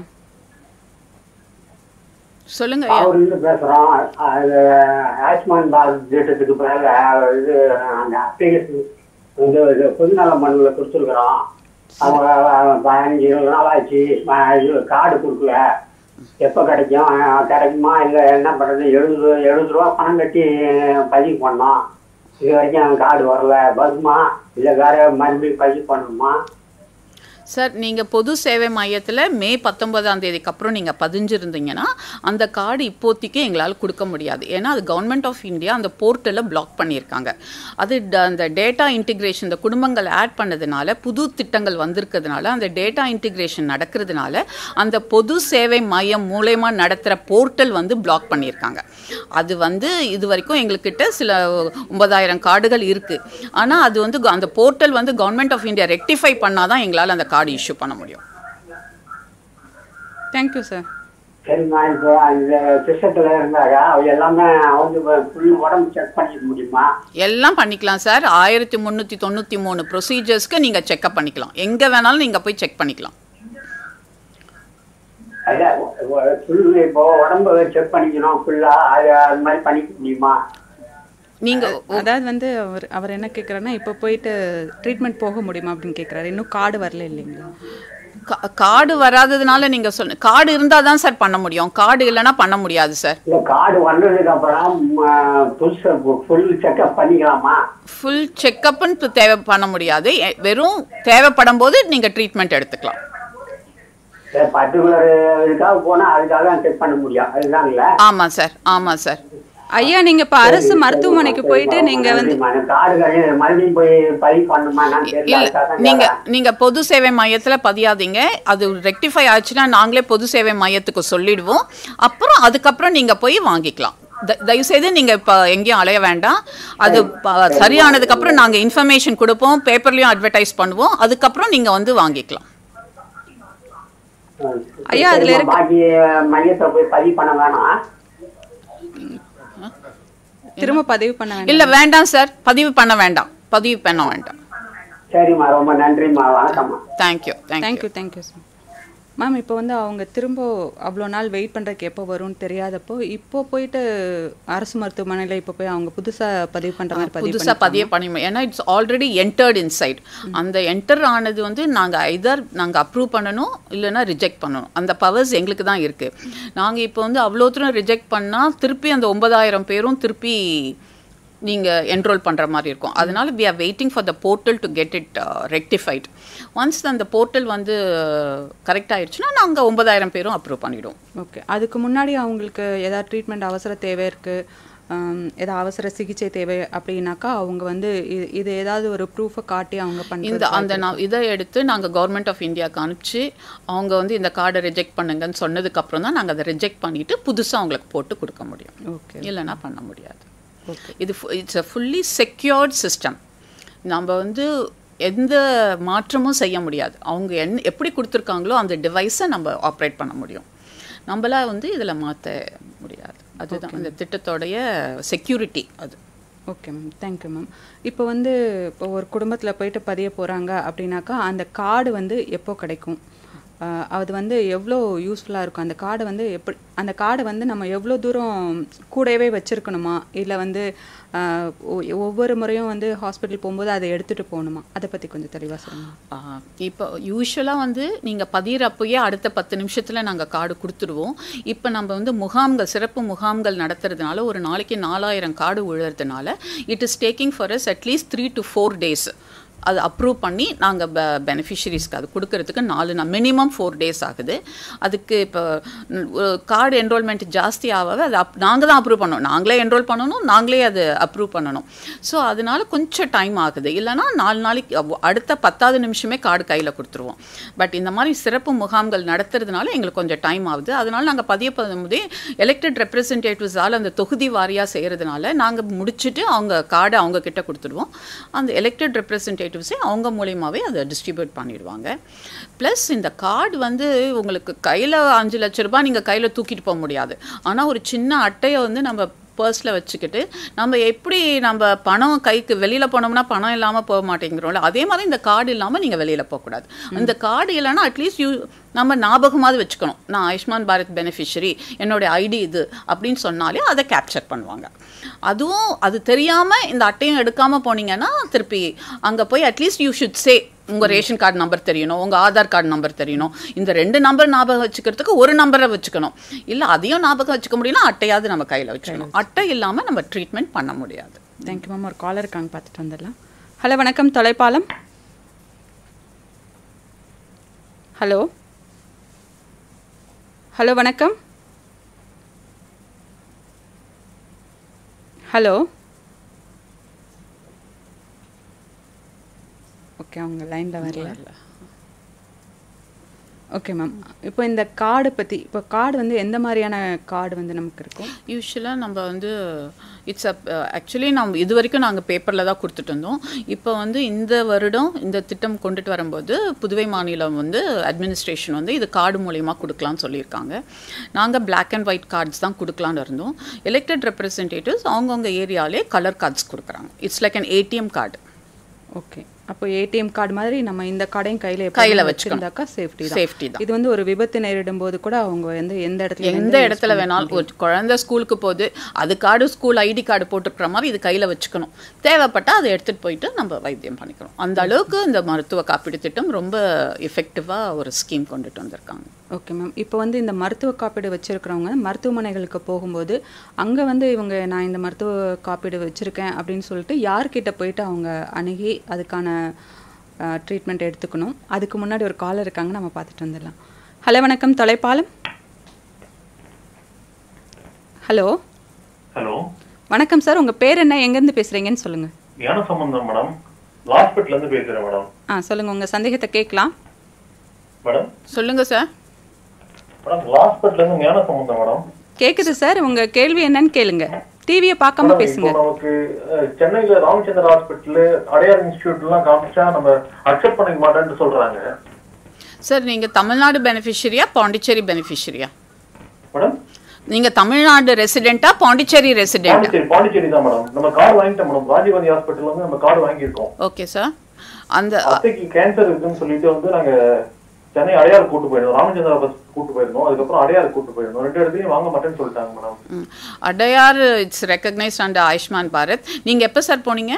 சொல்லுங்க ஐயா பாபூர்லேருந்து பேசுகிறோம் அது ஆயுஷ்மான் பாரத் திட்டத்துக்கு பிறகு இது அந்த அப்ளிகேஷன் வந்து இது பொதுநல மனுவில் கொடுத்துருக்குறோம் அவங்க பதினஞ்சு இருபது நாள் ஆச்சு ம- இது கார்டு கொடுக்கல எப்போ கிடைக்கும் அஹ் கிடைக்குமா இல்லை என்ன பண்ணுறது எழுபது எழுபது ரூபா பணம் கட்டி பதிவு பண்ணோம் இது வரைக்கும் கார்டு வரல வருமா இல்லை வேற மறுபடியும் பதிவு பண்ணணுமா சார் நீங்கள் பொது சேவை மையத்தில் மே பத்தொன்பதாம் தேதிக்கு அப்புறம் நீங்கள் பதிஞ்சிருந்தீங்கன்னா அந்த கார்டு இப்போதைக்கு எங்களால் கொடுக்க முடியாது ஏன்னா அது கவர்மெண்ட் ஆஃப் இந்தியா அந்த போர்ட்டலை பிளாக் பண்ணியிருக்காங்க அது ட- அந்த டேட்டா இன்டிகிரேஷன் இந்த குடும்பங்கள் ஆட் பண்ணதுனால புது திட்டங்கள் வந்திருக்கிறதுனால அந்த டேட்டா இன்டிகிரேஷன் நடக்கிறதுனால அந்த பொது சேவை மையம் மூலயமா நடத்துகிற போர்ட்டல் வந்து பிளாக் பண்ணியிருக்காங்க அது வந்து இது வரைக்கும் எங்கள்கிட்ட சில ஒன்பதாயிரம் கார்டுகள் இருக்குது ஆனால் அது வந்து க- அந்த போர்ட்டல் வந்து கவர்மெண்ட் ஆஃப் இந்தியா ரெக்டிஃபை பண்ணாதான் எங்களால் அந்த கார்டு இஷ்யூ பண்ண முடியும் தேங்க்யூ சார் சரிம்மா இப்போ அந்த சிஸ்டத்தில் இருந்தாங்க அவ எல்லாமே வந்து ஃபுல் உடம்பு செக் பண்ணிக்க முடியுமா எல்லாம் பண்ணிக்கலாம் சார் ஆயிரத்தி முந்நூற்றி தொண்ணூற்றி மூணு ப்ரொசீஜர்ஸ்க்கு நீங்கள் செக்அப் பண்ணிக்கலாம் எங்கே வேணாலும் நீங்கள் போய் செக் பண்ணிக்கலாம் அதான் ஃபுல் இப்போ உடம்பு செக் பண்ணிக்கணும் ஃபுல்லாக அது அது மாதிரி பண்ணிக்க முடியுமா நீங்கள் அதாவது வந்து அவர் அவர் என்ன கேட்குறாருன்னா இப்போ போயிட்டு ட்ரீட்மெண்ட் போக முடியுமா அப்படின்னு கேட்குறாரு இன்னும் கார்டு வரல இல்லைங்களா கார்டு வராததுனால நீங்கள் சொல்ல கார்டு இருந்தால் தான் சார் பண்ண முடியும் கார்டு இல்லைன்னா பண்ண முடியாது சார் இந்த கார்டு வந்ததுக்கு அப்புறம் புதுசு ஃபுல் செக்அப் பண்ணிக்கலாமா ஃபுல் செக்கப்னு தேவை பண்ண முடியாது எ- வெறும் தேவைப்படும் போது நீங்கள் ட்ரீட்மெண்ட் எடுத்துக்கலாம் பர்டிகுலர் இதுக்காக போனால் அதுக்காக தான் செக் பண்ண முடியும் அதுதான்ல ஆமாம் சார் ஆமாம் சார் ஐயா நீங்க இப்ப அரசு மருத்துவமனைக்கு போயிட்டு நீங்க வந்து கார்டுகள் மறுபடியும் போய் பதிவு பண்ணுமா நான் தெரியல இல்ல அதுக்காக தான் நீங்க கேட்டேன். நீங்க பொது சேவை மையத்துல பதியாதீங்க அது ரெக்டிஃபை ஆச்சுன்னா நாங்களே பொது சேவை மையத்துக்கு சொல்லிடுவோம் அப்புறம் அதுக்கப்புறம் நீங்க போய் வாங்கிக்கலாம் த- தயவுசெய்து நீங்க இப்ப எங்கேயும் அலைய வேண்டாம் அது ப- சரியானதுக்கு அப்புறம் நாங்க இன்ஃபர்மேஷன் கொடுப்போம் பேப்பர்லயும் அட்வர்டைஸ் பண்ணுவோம் அதுக்கப்புறம் நீங்க வந்து வாங்கிக்கலாம் ஐயா, அதுல சரிம்மா, இருக்கு- பாக்கி மையத்தை போய் பதிவு பண்ண வேணாம் திரும்ப பதிவு பண்ண வேண்டாம் இல்ல வேண்டாம் சார் பதிவு பண்ண வேண்டாம் பதிவு பண்ண வேண்டாம் சரிம்மா ரொம்ப நன்றிம்மா வணக்கம்மா thank you thank you thank you thank you sir ma'am இப்போ வந்து அவங்க திரும்ப அவ்வளோ நாள் வெயிட் பண்ணுறதுக்கு எப்போ வரும்னு தெரியாதப்போ இப்போ போயிட்டு அரசு மருத்துவமனையில் இப்போ போய் அவங்க புதுசாக பதிவு பண்ணுற மாதிரி பதிவு புதுசா பதிய பண்ணி ஏன்னா இட்ஸ் ஆல்ரெடி என்டர்ட் இன்சைட் அந்த என்டர் ஆனது வந்து நாங்க ஐதர் நாங்க அப்ரூவ் பண்ணணும் இல்லைன்னா ரிஜெக்ட் பண்ணணும் அந்த பவர்ஸ் எங்களுக்கு தான் இருக்கு நாங்க இப்போ வந்து அவ்வளோ தூரம் ரிஜெக்ட் பண்ணா திருப்பி அந்த ஒன்பதாயிரம் பேரும் திருப்பி நீங்க என்ரோல் பண்ற மாதிரி இருக்கும் அதனால we are waiting for the portal to get it rectified once அந்த போர்ட்டல் வந்து கரெக்ட் ஆயிடுச்சுன்னா நாங்க ஒன்பதாயிரம் பேரும் அப்ரூவ் பண்ணிடுவோம் ஓகே அதுக்கு முன்னாடி அவங்களுக்கு ஏதாவது ட்ரீட்மெண்ட் அவசர தேவை இருக்குது ஏதாவது அவசர சிகிச்சை தேவை அப்படின்னாக்கா அவங்க வந்து இது- இது ஏதாவது ஒரு ப்ரூஃபை காட்டி அவங்க இந்த பண்ணுறது அந்த நான் இதை எடுத்து நாங்கள் கவர்மெண்ட் ஆஃப் இந்தியாவுக்கு அனுப்பிச்சு அவங்க வந்து இந்த கார்டை ரிஜெக்ட் பண்ணுங்கன்னு சொன்னதுக்கு அப்புறம் தான் நாங்கள் அதை ரிஜெக்ட் பண்ணிட்டு புதுசாக அவங்களுக்கு போட்டு கொடுக்க முடியும் ஓகே இல்லைன்னா பண்ண முடியாது இது it's a fully secured system நம்ம வந்து எந்த மாற்றமும் செய்ய முடியாது அவங்க என் எப்படி கொடுத்துருக்காங்களோ அந்த டிவைஸை நம்ம ஆப்ரேட் பண்ண முடியும் நம்மளா வந்து இதில் மாற்ற முடியாது அதுதான் இந்த திட்டத்தோடைய செக்யூரிட்டி அது ஓகே மேம் தேங்க்யூ மேம் இப்போ வந்து இப்போ ஒரு குடும்பத்தில் போயிட்டு பதிய போகிறாங்க அப்படின்னாக்கா அந்த கார்டு வந்து எப்போ கிடைக்கும் ஆஹ் அது வந்து எவ்வளோ யூஸ்ஃபுல்லாக இருக்கும் அந்த கார்டை வந்து எப்படி அந்த கார்டை வந்து நம்ம எவ்வளோ தூரம் கூடவே வச்சுருக்கணுமா இல்லை வந்து ஆஹ் ஒ- ஒவ்வொரு முறையும் வந்து ஹாஸ்பிட்டல் போகும்போது அதை எடுத்துகிட்டு போகணுமா அதை பற்றி கொஞ்சம் தெளிவாக சொல்லுங்கள் ஆ, இப்போ யூஸ்வலாக வந்து நீங்கள் பதிகிறப்பயே அடுத்த பத்து நிமிஷத்தில் நாங்கள் கார்டு கொடுத்துருவோம் இப்போ நம்ம வந்து முகாம்கள் சிறப்பு முகாம்கள் நடத்துறதுனால ஒரு நாளைக்கு நாலாயிரம் கார்டு விழுறதுனால it is taking for us at least three to four days அது அப்ரூவ் பண்ணி நாங்கள் பெ பெனிஃபிஷரிஸ்க்கு அது கொடுக்கறதுக்கு நாலு நாள் மினிமம் ஃபோர் டேஸ் ஆகுது அதுக்கு இப்போ கார்டு என்ரோல்மெண்ட் ஜாஸ்தி ஆகாத அது அப் நாங்கள் தான் அப்ரூவ் பண்ணணும் நாங்களே என்ரோல் பண்ணணும் நாங்களே அது அப்ரூவ் பண்ணணும் ஸோ அதனால கொஞ்சம் டைம் ஆகுது இல்லைன்னா நாலு நாளைக்கு அவ்- அடுத்த பத்தாவது நிமிஷமே கார்டு கையில் கொடுத்துருவோம் பட் இந்த மாதிரி சிறப்பு முகாம்கள் நடத்துறதுனால எங்களுக்கு கொஞ்சம் டைம் ஆகுது அதனால நாங்கள் பதிய போதே எலெக்டட் ரெப்ரசன்டேட்டிவ்ஸால் அந்த தொகுதி வாரியாக செய்கிறதுனால நாங்கள் முடிச்சுட்டு அவங்க கார்டை அவங்க கிட்ட கொடுத்துடுவோம் அந்த எலெக்டட் ரெப்ரசன்டேட்டிவ்ஸே அவங்க மூலியமாகவே அதை டிஸ்ட்ரிபியூட் பண்ணிடுவாங்க ப்ளஸ் இந்த கார்டு வந்து உங்களுக்கு கையில் அஞ்சு லட்ச ரூபாய் நீங்கள் கையில் தூக்கிட்டு போக முடியாது ஆனால் ஒரு சின்ன அட்டையை வந்து நம்ம பர்ஸில் வச்சுக்கிட்டு நம்ம எப்படி நம்ம பணம் கைக்கு வெளியில் போனோம்னா பணம் இல்லாமல் போக மாட்டேங்கிறோம்ல அதே மாதிரி இந்த கார்டு இல்லாமல் நீங்கள் வெளியில் போகக்கூடாது இந்த கார்டு இல்லைன்னா அட்லீஸ்ட் யூ நம்ம ஞாபகமாவது வச்சுக்கணும் நான் ஆயுஷ்மான் பாரத் பெனிஃபிஷரி என்னுடைய ஐடி இது அப்படின்னு சொன்னாலே அதை கேப்சர் பண்ணுவாங்க அதுவும் அது தெரியாமல் இந்த அட்டையும் எடுக்காமல் போனீங்கன்னா திருப்பி அங்கே போய் அட்லீஸ்ட் யூ ஷுட் சே உங்கள் ரேஷன் கார்டு நம்பர் தெரியணும் உங்கள் ஆதார் கார்டு நம்பர் தெரியணும் இந்த ரெண்டு நம்பர் ஞாபகம் வச்சுக்கிறதுக்கு ஒரு நம்பரை வச்சுக்கணும் இல்லை அதையும் ஞாபகம் வச்சுக்க முடியல அட்டையாவது நம்ம கையில் வச்சுக்கணும் அட்டை இல்லாமல் நம்ம ட்ரீட்மெண்ட் பண்ண முடியாது தேங்க்யூ மேம் ஒரு காலர் இருக்காங்க பார்த்துட்டு வந்துடலாம் ஹலோ வணக்கம் தொலைப்பாலம் ஹலோ ஹலோ வணக்கம் ஹலோ ஓகே அவங்க லைனில் வரல ஓகே மேம் இப்போ இந்த கார்டு பற்றி இப்போ கார்டு வந்து எந்த மாதிரியான கார்டு வந்து நமக்கு இருக்கும் யூஸ்வலாக நம்ம வந்து இட்ஸ் அ ஆக்சுவலி நம்ம இது வரைக்கும் நாங்கள் பேப்பரில் தான் கொடுத்துட்டு இருந்தோம் இப்போ வந்து இந்த வருடம் இந்த திட்டம் கொண்டுட்டு வரும்போது புதுவை மாநிலம் வந்து அட்மினிஸ்ட்ரேஷன் வந்து இது கார்டு மூலயமா கொடுக்கலாம்னு சொல்லியிருக்காங்க நாங்கள் Black அண்ட் ஒயிட் கார்ட்ஸ் தான் கொடுக்கலான்னு இருந்தோம் எலெக்டட் ரெப்ரசன்டேட்டிவ்ஸ் அவங்கவுங்க ஏரியாலே கலர் கார்ட்ஸ் கொடுக்குறாங்க it's like an ATM card okay அப்போ ஏடிஎம் கார்டு மாதிரி நம்ம இந்த கார்டையும் கையில் கையில வச்சுக்கணும். வச்சிருந்தாக்கா சேஃப்டி தான் சேஃப்டி தான் இது வந்து ஒரு விபத்து நேரிடும் போது கூட அவங்க வந்து எந்த இடத்துல எந்த இடத்துல வேணாலும் ஒரு குழந்தை ஸ்கூலுக்கு போகுது அது கார்டு ஸ்கூல் ஐடி கார்டு போட்டுருக்கிற மாதிரி இது கையில் வச்சுக்கணும் தேவைப்பட்டா அதை எடுத்துகிட்டு போயிட்டு நம்ம வைத்தியம் பண்ணிக்கிறோம் அந்த அளவுக்கு இந்த மருத்துவ காப்பீடு திட்டம் ரொம்ப எஃபெக்டிவாக ஒரு ஸ்கீம் கொண்டுட்டு வந்திருக்காங்க ஓகே மேம் இப்போ வந்து இந்த மருத்துவ காப்பீடு வச்சிருக்கிறவங்க மருத்துவமனைகளுக்கு போகும்போது அங்கே வந்து இவங்க நான் இந்த மருத்துவ காப்பீடு வச்சுருக்கேன் அப்படின்னு சொல்லிட்டு யார்கிட்ட போயிட்டு அவங்க அணுகி அதுக்கான ட்ரீட்மெண்ட் எடுத்துக்கணும் அதுக்கு முன்னாடி ஒரு காலர் இருக்காங்க நம்ம பார்த்துட்டு வந்துடலாம் ஹலோ வணக்கம் தொலைப்பாலம் ஹலோ ஹலோ வணக்கம் சார் உங்கள் பேர் என்ன எங்கேருந்து பேசுகிறீங்கன்னு சொல்லுங்கள் ஞான சம்பந்தம் மேடம் ஹாஸ்பிட்டல் இருந்து பேசுறேன் மேடம் ஆ சொல்லுங்கள் உங்கள் சந்தேகத்தை கேட்கலாம் மேடம் சொல்லுங்க சார் மேடம் ஹாஸ்பிட்டல் இருந்து ஞான சம்பந்தம் மேடம் கேட்குது சார் உங்கள் கேள்வி என்னன்னு கேளுங்க டிவியை பார்க்காம மேடம், பேசுங்க இப்போ நமக்கு அஹ், சென்னையில ராமச்சந்திர ஹாஸ்பிட்டல் அடையார் இன்ஸ்டியூட் எல்லாம் காமிச்சா நம்ம அக்செப்ட் பண்ணிக்க மாட்டேன்னு சொல்றாங்க சார் நீங்கள் தமிழ்நாடு பெனிஃபிஷரியா பாண்டிச்சேரி பெனிஃபிஷரியா மேடம் நீங்கள் தமிழ்நாடு ரெசிடெண்ட்டா பாண்டிச்சேரி ரெசிடென்ட் பாண்டிச்சேரி பாண்டிச்சேரி தான் மேடம் நம்ம கார்டு வாங்கிட்டோம் மேடம் ராஜீவ்காந்தி ஹாஸ்பிட்டல் வந்து நம்ம கார்டு வாங்கியிருக்கோம் ஓகே சார் அந்த அத்தைக்கு கேன்சர் இருக்குன்னு சொல்லிட்டு வந்து நாங்க சென்னை அடையார் கூட்டு போயிருந்தோம் ராமச்சந்திரா பஸ் கூட்டு போயிருந்தோம் அதுக்கப்புறம் அடையார் கூட்டு போயிருந்தோம் ரெண்டு இடத்துலயும் வாங்க மாட்டேன்னு சொல்லிட்டாங்க மேடம் ம், Adyar it's recognised and Ayushman Bharat நீங்கள் எப்போ சார் போனீங்க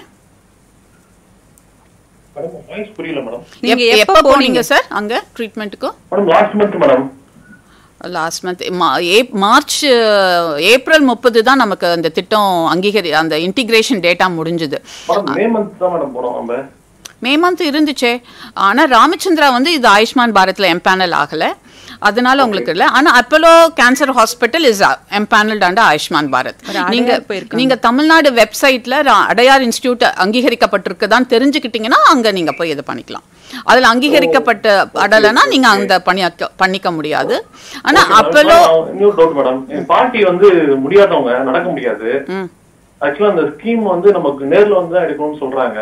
மேடம் வாய்ஸ் புரியல மேடம் நீங்க எப்- எப்போ எப்போ போனீங்க போனீங்க சார் அங்கே ட்ரீட்மெண்ட்டுக்கு madam last month madam last month March uh, April முப்பது தான் நமக்கு அந்த திட்டம் அங்கீகரி அந்த இன்டிகிரேஷன் டேட்டா முடிஞ்சுது மேடம் மே மந்த் தான் மேடம் போனோம் நம்ம மே மந்த் இருந்துச்சே ஆனால் ராமச்சந்திரா வந்து இது ஆயுஷ்மான் பாரத்ல எம்பேனல் ஆகலை அதனால உங்களுக்கு இல்லை ஆனால் Apollo cancer hospital is empanelled and Ayushman Bharat ஒரு அடையார் நீங்க போயிருக்காங்க. நீங்க தமிழ்நாடு வெப்சைட்ல ரா- அடையார் இன்ஸ்டியூட் அங்கீகரிக்கப்பட்டிருக்குதான் தெரிஞ்சுக்கிட்டீங்கன்னா அங்க நீங்க போய் இது பண்ணிக்கலாம் அதுல அங்கீகரிக்கப்பட்ட அடலைன்னா நீங்க அந்த பணியாக்க பண்ணிக்க முடியாது ஆனா அப்போலோ இன்னொரு டவுட் மேடம் என் பாட்டி வந்து முடியாதவங்க நடக்க முடியாது ம் ஆக்சுவலா அந்த ஸ்கீம் வந்து நமக்கு நேர்ல வந்து தான் எடுக்கணும்னு சொல்றாங்க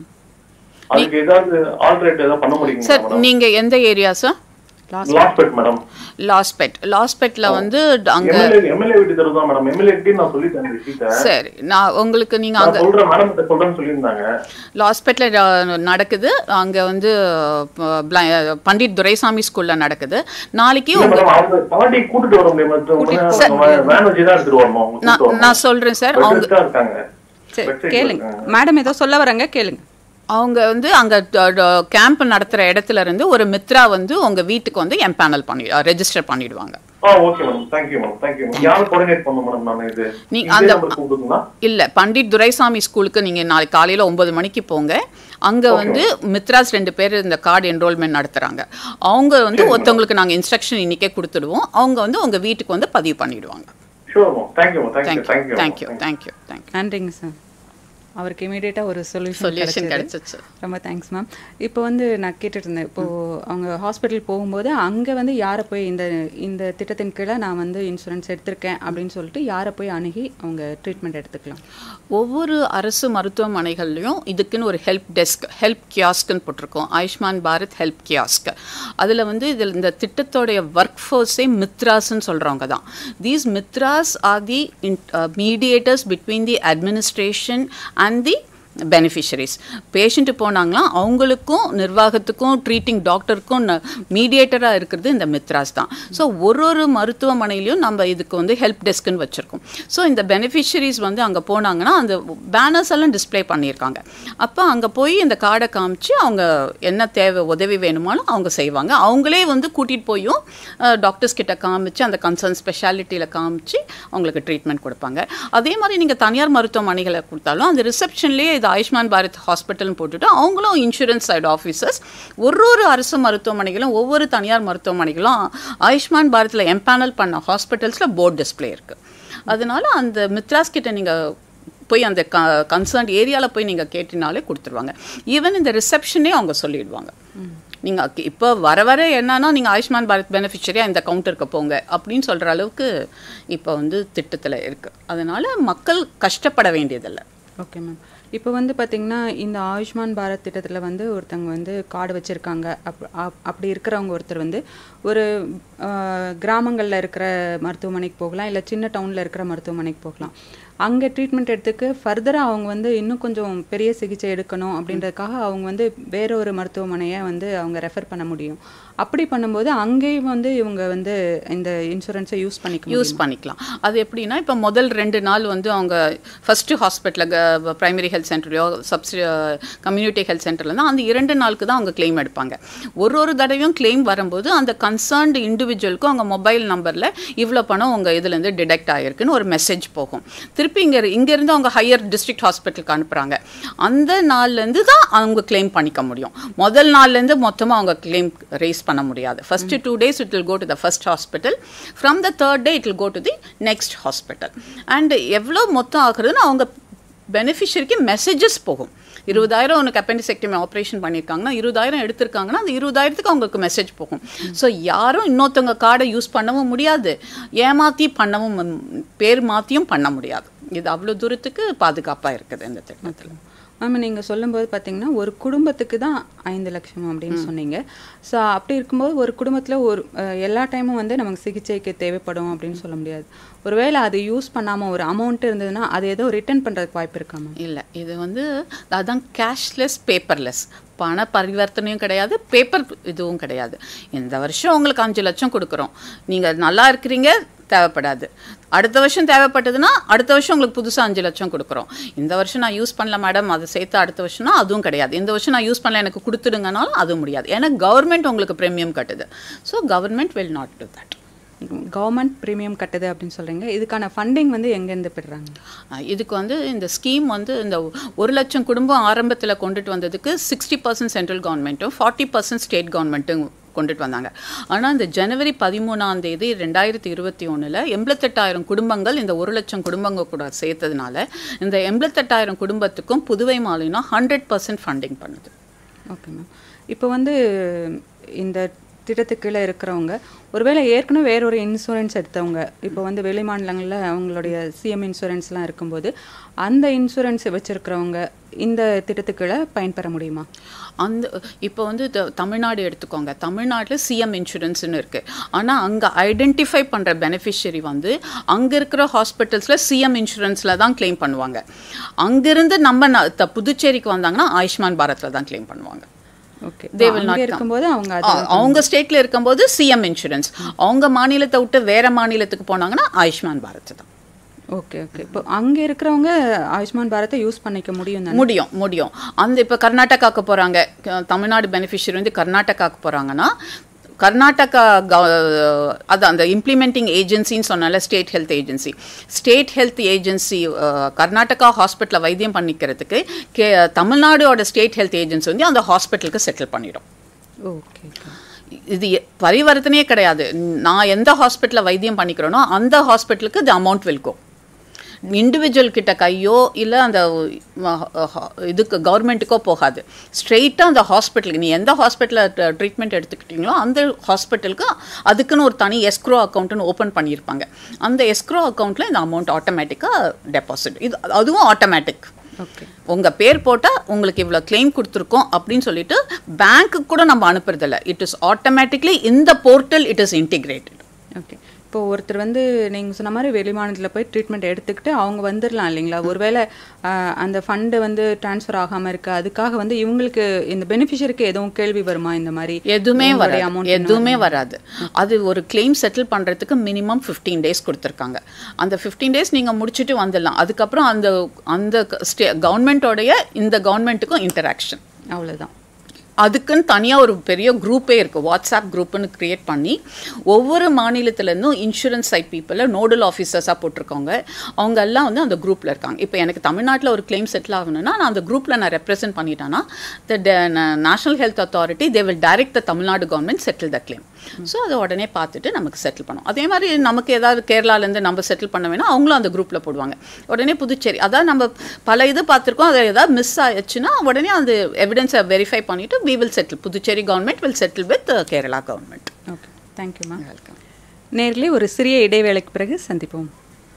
அதுக்கு ஏதாவது ஆல்டரேட் ஏதாவது பண்ண முடியுங்களா சார் மேடம் நீங்க எந்த area sir Lawspet madam Lawspet லாஸ்பெட்ல வந்து அங்க எம்எல்ஏ எம்எல்ஏ வீட்டு தெரு தான் மேடம் எம்எல்ஏ கிட்டே நான் சொல்லிட்டேன் இந்த விஷயத்த சரி நான் உங்களுக்கு நீங்க நான் அங்க சொல்றேன் மேடம் கிட்ட சொல்றேன்னு சொல்லியிருந்தாங்க லாஸ்பெட்டில் நடக்குது அங்க வந்து ப- bli- பண்டிட் துரைசாமி ஸ்கூல்ல நடக்குது நாளைக்கு இல்ல உங்க மேடம் அவங்க பாட்டி கூட்டிட்டு வர முடியும் வேன் வச்சு தான் எடுத்துட்டு வரணும் அவங்க நான் கூட்டிட்டு வரணும் நான் சொல்றேன் சார் Bed அவங்க rest ஆ இருக்காங்க சரி Website ல கேளுங்க இருக்காங்க. மேடம் ஏதோ சொல்ல வராங்க கேளுங்க அவங்க வந்து அங்க கேம்ப் நடத்துற இடத்துல இருந்து ஒரு மித்ரா வந்து உங்க வீட்டுக்கு வந்து எம்பேனல் பண்ணி ரெஜிஸ்டர் பண்ணிடுவாங்க ஆ okay madam thank you madam thank you madam யாரும் கோஆர்டினேட் பண்ணணும் மேடம் நான் இது நீங்க இதே அந்த- number கூப்பிடுங்களா இல்ல பண்டிட் துரைசாமி ஸ்கூலுக்கு நீங்க நாளைக்கு காலையில ஒன்பது மணிக்கு போங்க அங்க வந்து மித்ராஸ் ரெண்டு பேர் இந்த கார்டு என்ரோல்மெண்ட் நடத்துறாங்க அவங்க வந்து ஒருத்தவங்களுக்கு நாங்க இன்ஸ்ட்ரக்ஷன் இன்னைக்கே கொடுத்துடுவோம் அவங்க வந்து உங்க வீட்டுக்கு வந்து பதிவு பண்ணிடுவாங்க sure ma'am thank you ma'am thank you thank you thank you thank you thank you thank you நன்றிங்க சார் அவருக்கு இமீடியட்டாக ஒரு சொல்யூஷன் சொல்யூஷன் கிடைச்சது கிடைச்சிச்சு ரொம்ப தேங்க்ஸ் மேம் இப்போ வந்து நான் கேட்டுட்டு இருந்தேன் இப்போ அவங்க ஹாஸ்பிட்டல் போகும்போது அங்கே வந்து யாரை போய் இந்த இந்த திட்டத்தின் கீழே நான் வந்து இன்சூரன்ஸ் எடுத்திருக்கேன் அப்படின்னு சொல்லிட்டு யாரை போய் அணுகி அவங்க ட்ரீட்மெண்ட் எடுத்துக்கலாம் ஒவ்வொரு அரசு மருத்துவமனைகள்லையும் இதுக்குன்னு ஒரு ஹெல்ப் டெஸ்க் ஹெல்ப் கியாஸ்க்குன்னு போட்டிருக்கோம் ஆயுஷ்மான் பாரத் ஹெல்ப் கியாஸ்க் அதில் வந்து இதில் இந்த திட்டத்தோடைய ஒர்க் ஃபோர்ஸே மித்ராஸ்ன்னு சொல்கிறவங்க தான் these Mitras are the mediators between the administration and the beneficiaries patient போனாங்களாம் அவங்களுக்கும் நிர்வாகத்துக்கும் ட்ரீட்டிங் டாக்டருக்கும் மீடியேட்டராக இருக்கிறது இந்த மித்ராஸ் தான் ஸோ ஒரு ஒரு மருத்துவமனையிலையும் நம்ம இதுக்கு வந்து ஹெல்ப் டெஸ்க்குன்னு வச்சுருக்கோம் ஸோ இந்த பெனிஃபிஷரிஸ் வந்து அங்கே போனாங்கன்னா அந்த பேனர்ஸ் எல்லாம் டிஸ்ப்ளே பண்ணியிருக்காங்க அப்போ அங்கே போய் இந்த கார்டை காமிச்சு அவங்க என்ன தேவை உதவி வேணுமாலும் அவங்க செய்வாங்க அவங்களே வந்து கூட்டிகிட்டு போயும் டாக்டர்ஸ் கிட்ட காமிச்சு அந்த கன்சர்ன் ஸ்பெஷாலிட்டியில் காமிச்சு அவங்களுக்கு ட்ரீட்மெண்ட் கொடுப்பாங்க அதே மாதிரி நீங்கள் தனியார் மருத்துவமனைகளை கொடுத்தாலும் அந்த ரிசப்ஷன்லேயே அது ஆயுஷ்மான் பாரத் ஹாஸ்பிட்டல்னு போட்டுட்டு அவங்களும் இன்சூரன்ஸ் சைடு ஆஃபீஸர்ஸ் ஒரு ஒரு அரசு மருத்துவமனைகளும் ஒவ்வொரு தனியார் மருத்துவமனைகளும் ஆயுஷ்மான் பாரத்தில் எம்பேனல் பண்ண ஹாஸ்பிட்டல்ஸில் போர்ட் டிஸ்ப்ளே இருக்குது அதனால அந்த மித்ராஸ் கிட்ட நீங்கள் போய் அந்த க கன்சர்ன்ட் ஏரியாவில் போய் நீங்கள் கேட்டினாலே கொடுத்துருவாங்க ஈவன் இந்த ரிசப்ஷனே அவங்க சொல்லிடுவாங்க நீங்கள் இப்போ வர வர என்னன்னா நீங்கள் ஆயுஷ்மான் பாரத் பெனிஃபிஷரியாக இந்த கவுண்டருக்கு போங்க அப்படின்னு சொல்கிற அளவுக்கு இப்போ வந்து திட்டத்தில் இருக்குது அதனால மக்கள் கஷ்டப்பட வேண்டியதில்லை ஓகே மேம் இப்போ வந்து பார்த்தீங்கன்னா இந்த ஆயுஷ்மான் பாரத் திட்டத்தில் வந்து ஒருத்தவங்க வந்து கார்டு வச்சுருக்காங்க அப் அப்- அப்படி இருக்கிறவங்க ஒருத்தர் வந்து ஒரு கிராமங்களில் இருக்கிற மருத்துவமனைக்கு போகலாம் இல்லை சின்ன டவுனில் இருக்கிற மருத்துவமனைக்கு போகலாம் அங்கே ட்ரீட்மெண்ட் எடுத்துக்கு ஃபர்தராக அவங்க வந்து இன்னும் கொஞ்சம் பெரிய சிகிச்சை எடுக்கணும் அப்படின்றதுக்காக அவங்க வந்து வேற ஒரு மருத்துவமனையை வந்து அவங்க ரெஃபர் பண்ண முடியும் அப்படி பண்ணும்போது அங்கேயும் வந்து இவங்க வந்து இந்த இன்சூரன்ஸை யூஸ் பண்ணிக்க யூஸ் பண்ணிக்கலாம் அது எப்படின்னா இப்போ முதல் ரெண்டு நாள் வந்து அவங்க ஃபஸ்ட்டு ஹாஸ்பிட்டலில் ப்ரைமரி ஹெல்த் சென்டர்லையோ சப்சி கம்யூனிட்டி ஹெல்த் சென்டரில் தான் அந்த இரண்டு நாளுக்கு தான் அவங்க claim எடுப்பாங்க ஒரு ஒரு தடவையும் claim வரும்போது அந்த கன்சர்ன்டு இண்டிவிஜுவலுக்கும் அவங்க மொபைல் நம்பரில் இவ்வளோ பணம் உங்கள் இதுலேருந்து டிடெக்ட் ஆகிருக்குன்னு ஒரு மெசேஜ் போகும் திருப்பி இங்கே இங்கேருந்து அவங்க ஹையர் டிஸ்ட்ரிக்ட் ஹாஸ்பிட்டலுக்கு அனுப்புகிறாங்க அந்த நாள்லேருந்து தான் அவங்க claim பண்ணிக்க முடியும் முதல் நாள்லேருந்து மொத்தமாக அவங்க claim ரைஸ் பண்ண முடியாது first two days it will go to the first hospital from the third day it will go to the next hospital and எவ்வளோ மொத்தம் ஆகுறதுன்னு அவங்க பெனிஃபிஷரிக்கு மெசேஜஸ் போகும் இருபதாயிரம் உனக்கு அப்பெண்டிசெக்டமி ஆப்ரேஷன் பண்ணியிருக்காங்கன்னா இருபதாயிரம் எடுத்திருக்காங்கன்னா அந்த இருபதாயிரத்துக்கு அவங்களுக்கு மெசேஜ் போகும் ஸோ யாரும் இன்னொருத்தவங்க கார்டை யூஸ் பண்ணவும் முடியாது ஏமாற்றி பண்ணவும் ம், பேர் மாற்றியும் பண்ண முடியாது இது அவ்வளோ தூரத்துக்கு பாதுகாப்பாக இருக்குது இந்த திட்டத்தில் மேம் நீங்கள் சொல்லும்போது பார்த்தீங்கன்னா ஒரு குடும்பத்துக்கு தான் ஐந்து லட்சம் அப்படின்னு சொன்னீங்க ஸோ அப்படி இருக்கும்போது ஒரு குடும்பத்தில் ஒரு அஹ், எல்லா டைமும் வந்து நமக்கு சிகிச்சைக்கு தேவைப்படும் அப்படின்னு சொல்ல முடியாது ஒருவேளை அது யூஸ் பண்ணாமல் ஒரு அமௌண்ட் இருந்ததுன்னா அது ஏதோ ரிட்டர்ன் பண்ணுறதுக்கு வாய்ப்பு இருக்கா மேம் இல்லை இது வந்து அதான் கேஷ்லெஸ் பேப்பர்லெஸ் பண பரிவர்த்தனையும் கிடையாது பேப்பர் இதுவும் கிடையாது இந்த வருஷம் உங்களுக்கு அஞ்சு லட்சம் கொடுக்குறோம் நீங்கள் நல்லா இருக்கிறீங்க தேவைப்படாது அடுத்த வருஷம் தேவைப்பட்டதுன்னா அடுத்த வருஷம் உங்களுக்கு புதுசாக அஞ்சு லட்சம் கொடுக்குறோம் இந்த வருஷம் நான் யூஸ் பண்ணல மேடம் அதை சேர்த்து அடுத்த வருஷம்னா அதுவும் கிடையாது இந்த வருஷம் நான் யூஸ் பண்ணல எனக்கு கொடுத்துடுங்கனாலும் அதுவும் முடியாது ஏன்னா கவர்மெண்ட் உங்களுக்கு ப்ரீமியம் கட்டுது so government will not do that government premium கட்டுது அப்படின்னு சொல்கிறீங்க இதுக்கான ஃபண்டிங் வந்து எங்கேருந்து பெறுறாங்க அஹ் இதுக்கு வந்து இந்த ஸ்கீம் வந்து இந்த ஒரு லட்சம் குடும்பம் ஆரம்பத்தில் கொண்டுட்டு வந்ததுக்கு சிக்ஸ்டி பர்சன்ட் சென்ட்ரல் கவர்மெண்ட்டும் ஃபார்ட்டி பர்சன்ட் ஸ்டேட் கவர்மெண்ட்டும் கொண்டுட்டு வந்தாங்க ஆனால் இந்த ஜனவரி பதிமூணாம் தேதி ரெண்டாயிரத்தி இருபத்தி ஒன்றில் எண்பத்தெட்டாயிரம் குடும்பங்கள் இந்த ஒரு லட்சம் குடும்பங்கள் கூட சேர்த்ததுனால இந்த எண்பத்தெட்டாயிரம் குடும்பத்துக்கும் புதுவை மாநிலம் ஹண்ட்ரட் பர்சன்ட் ஃபண்டிங் பண்ணுது ஓகே மேம் இப்போ வந்து இந்த திட்டத்துக்கு கீழே இருக்கிறவங்க ஒருவேளை ஏற்கனவே வேற ஒரு இன்சூரன்ஸ் எடுத்தவங்க இப்போ வந்து வெளி மாநிலங்களில் அவங்களுடைய சிஎம் இன்சூரன்ஸ்லாம் இருக்கும்போது அந்த இன்சூரன்ஸ் வச்சிருக்கிறவங்க இந்த திட்டத்துக்கு கீழே பயன்பெற முடியுமா அந்த இப்போ வந்து த- தமிழ்நாடு எடுத்துக்கோங்க தமிழ்நாட்டில் சிஎம் இன்சூரன்ஸ்னு இருக்குது ஆனால் அங்கே ஐடென்டிஃபை பண்ணுற பெனிஃபிஷரி வந்து அங்கே இருக்கிற ஹாஸ்பிட்டல்ஸில் சிஎம் இன்சூரன்ஸில் தான் க்ளைம் பண்ணுவாங்க அங்கேருந்து நம்ம ந- த- புதுச்சேரிக்கு வந்தாங்கன்னா ஆயுஷ்மான் பாரத்தில் தான் க்ளைம் பண்ணுவாங்க ஓகே They will not அங்கே come. இருக்கும்போது அவங்க ஆ, அது அவங்க ஸ்டேட்டில் இருக்கும்போது சிஎம் இன்சூரன்ஸ் அவங்க மாநிலத்தை விட்டு வேற மாநிலத்துக்கு போனாங்கன்னா ஆயுஷ்மான் பாரத் தான் ஓகே ஓகே இப்போ அங்கே இருக்கிறவங்க ஆயுஷ்மான் பாரத்தை யூஸ் பண்ணிக்க முடியும் தானே முடியும் முடியும் அந்த இப்போ கர்நாடகாவுக்கு போகிறாங்க தமிழ்நாடு பெனிஃபிஷரி வந்து கர்நாடகாவுக்கு போகிறாங்கன்னா கர்நாடகா கவ- அது அந்த இம்ப்ளிமெண்டிங் ஏஜென்சின்னு சொன்னால state health agency state health agency Karnataka ஹாஸ்பிட்டலில் வைத்தியம் பண்ணிக்கிறதுக்கு கே தமிழ்நாடோட ஸ்டேட் ஹெல்த் ஏஜென்சி வந்து அந்த ஹாஸ்பிட்டலுக்கு செட்டில் பண்ணிடும் ஓகே ஓகே இது எ- பரிவர்த்தனையே கிடையாது நான் எந்த ஹாஸ்பிட்டலில் வைத்தியம் பண்ணிக்கிறேனோ அந்த ஹாஸ்பிட்டலுக்கு the amount will go individual கிட்ட கையோ இல்லை அந்த அஹ், அஹ், இதுக்கு கவர்மெண்ட்டுக்கோ போகாது ஸ்ட்ரெயிட்டாக அந்த ஹாஸ்பிட்டலுக்கு நீ எந்த ஹாஸ்பிட்டலில் ட்ரீட்மெண்ட் எடுத்துக்கிட்டீங்களோ அந்த ஹாஸ்பிட்டலுக்கு அதுக்குன்னு ஒரு தனி எஸ்க்ரோ அக்கௌண்ட்டுன்னு ஓப்பன் பண்ணியிருப்பாங்க அந்த எஸ்க்ரோ அக்கௌண்ட்டில் இந்த அமௌண்ட் ஆட்டோமேட்டிக்காக டெபாசிட் இது அதுவும் ஆட்டோமேட்டிக் ஓகே உங்கள் பேர் போட்டால் உங்களுக்கு இவ்வளோ claim கொடுத்துருக்கோம் அப்படின்னு சொல்லிட்டு பேங்க்குக்கு கூட நம்ம அனுப்புறதில்ல இட் இஸ் ஆட்டோமேட்டிக்லி இந்த portal it is integrated okay இப்போ ஒருத்தர் வந்து நீங்கள் சொன்ன மாதிரி வெளிமாநிலத்தில் போய் ட்ரீட்மெண்ட் எடுத்துக்கிட்டு அவங்க வந்துடலாம் இல்லைங்களா ஒருவேளை ஆஹ், அந்த ஃபண்டு வந்து ட்ரான்ஸ்ஃபர் ஆகாமல் இருக்கு அதுக்காக வந்து இவங்களுக்கு இந்த பெனிஃபிஷரிக்கு எதுவும் கேள்வி வருமா இந்த மாதிரி எதுவுமே உங்களுடைய வராது amount எதுவுமே வராது அது ஒரு கிளைம் செட்டில் பண்ணுறதுக்கு மினிமம் ஃபிஃப்டீன் டேஸ் கொடுத்துருக்காங்க அந்த ஃபிஃப்டீன் டேஸ் நீங்கள் முடிச்சுட்டு வந்துடலாம் அதுக்கப்புறம் அந்த அந்த ஸ்டே கவர்மெண்ட்டோடைய இந்த கவர்மெண்ட்டுக்கும் இன்டராக்ஷன் அவ்வளோதான் அதுக்குன்னு தனியாக ஒரு பெரிய குரூப்பே இருக்குது வாட்ஸ்அப் குரூப்புன்னு க்ரியேட் பண்ணி ஒவ்வொரு மாநிலத்துலேருந்தும் இன்சூரன்ஸ் சைட் பீப்புளில் நோடல் ஆஃபீஸர்ஸாக போட்டிருக்கவங்க அவங்க எல்லாம் வந்து அந்த குரூப்பில் இருக்காங்க இப்போ எனக்கு தமிழ்நாட்டில் ஒரு claim செட்டில் ஆகணும்னா நான் அந்த குரூப்பில் நான் ரெப்ரசென்ட் பண்ணிட்டேன்னா the national health authority they will direct the Tamil Nadu government settle the claim so அதை உடனே பார்த்துட்டு நமக்கு செட்டில் பண்ணும் அதே மாதிரி நமக்கு ஏதாவது கேரளாலேருந்து நம்ம செட்டில் பண்ண வேணா அவங்களும் அந்த குரூப்பில் போடுவாங்க உடனே புதுச்சேரி அதாவது நம்ம பல இது பார்த்துருக்கோம் அதை ஏதாவது மிஸ் ஆயிடுச்சுன்னா உடனே அந்த எவிடன்ஸை வெரிஃபை பண்ணிவிட்டு we will settle Puducherry government will settle with Kerala government okay thank you ma'am welcome நேர்களே ஒரு சிறிய இடைவேளைக்கு பிறகு சந்திப்போம்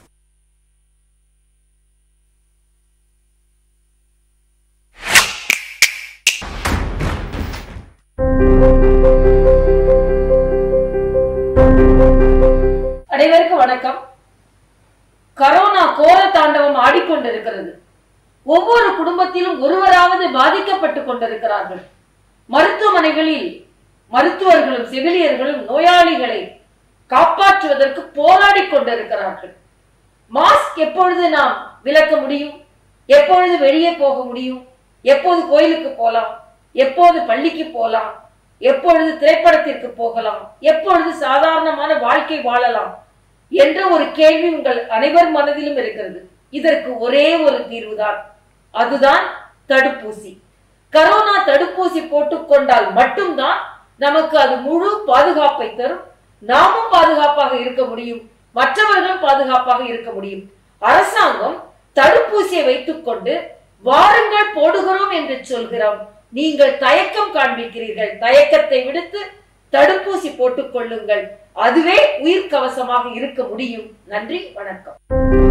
அனைவருக்கும் வணக்கம் கரோனா கோர தாண்டவம் ஆடிக்கொண்டிருக்கிறது ஒவ்வொரு குடும்பத்திலும் ஒருவராவது பாதிக்கப்பட்டு கொண்டிருக்கிறார்கள் மருத்துவமனைகளில் மருத்துவர்களும் செவிலியர்களும் நோயாளிகளை காப்பாற்றுவதற்கு போராடி கொண்டிருக்கிறார்கள் மாஸ்க் எப்பொழுது நாம் விலக்க முடியும் எப்பொழுது வெளியே போக முடியும் எப்போது கோயிலுக்கு போலாம் எப்போது பள்ளிக்கு போலாம் எப்பொழுது திரைப்படத்திற்கு போகலாம் எப்பொழுது சாதாரணமான வாழ்க்கை வாழலாம் என்ற ஒரு கேள்வி உங்கள் அனைவர் மனதிலும் இருக்கிறது இதற்கு ஒரே ஒரு தீர்வுதான் அதுதான் தடுப்பூசி கரோனா தடுப்பூசி போட்டுக்கொண்டால் மட்டும்தான் நமக்கு அது முழு பாதுகாப்பை தரும் நாமும் பாதுகாப்பாக இருக்க முடியும் மற்றவர்களும் பாதுகாப்பாக இருக்க முடியும் அரசாங்கம் தடுப்பூசியை வைத்துக்கொண்டு வாருங்கள் போடுகிறோம் என்று சொல்கிறோம் நீங்கள் தயக்கம் காண்பிக்கிறீர்கள் தயக்கத்தை விடுத்து தடுப்பூசி போட்டுக் கொள்ளுங்கள் அதுவே உயிர் கவசமாக இருக்க முடியும் நன்றி வணக்கம்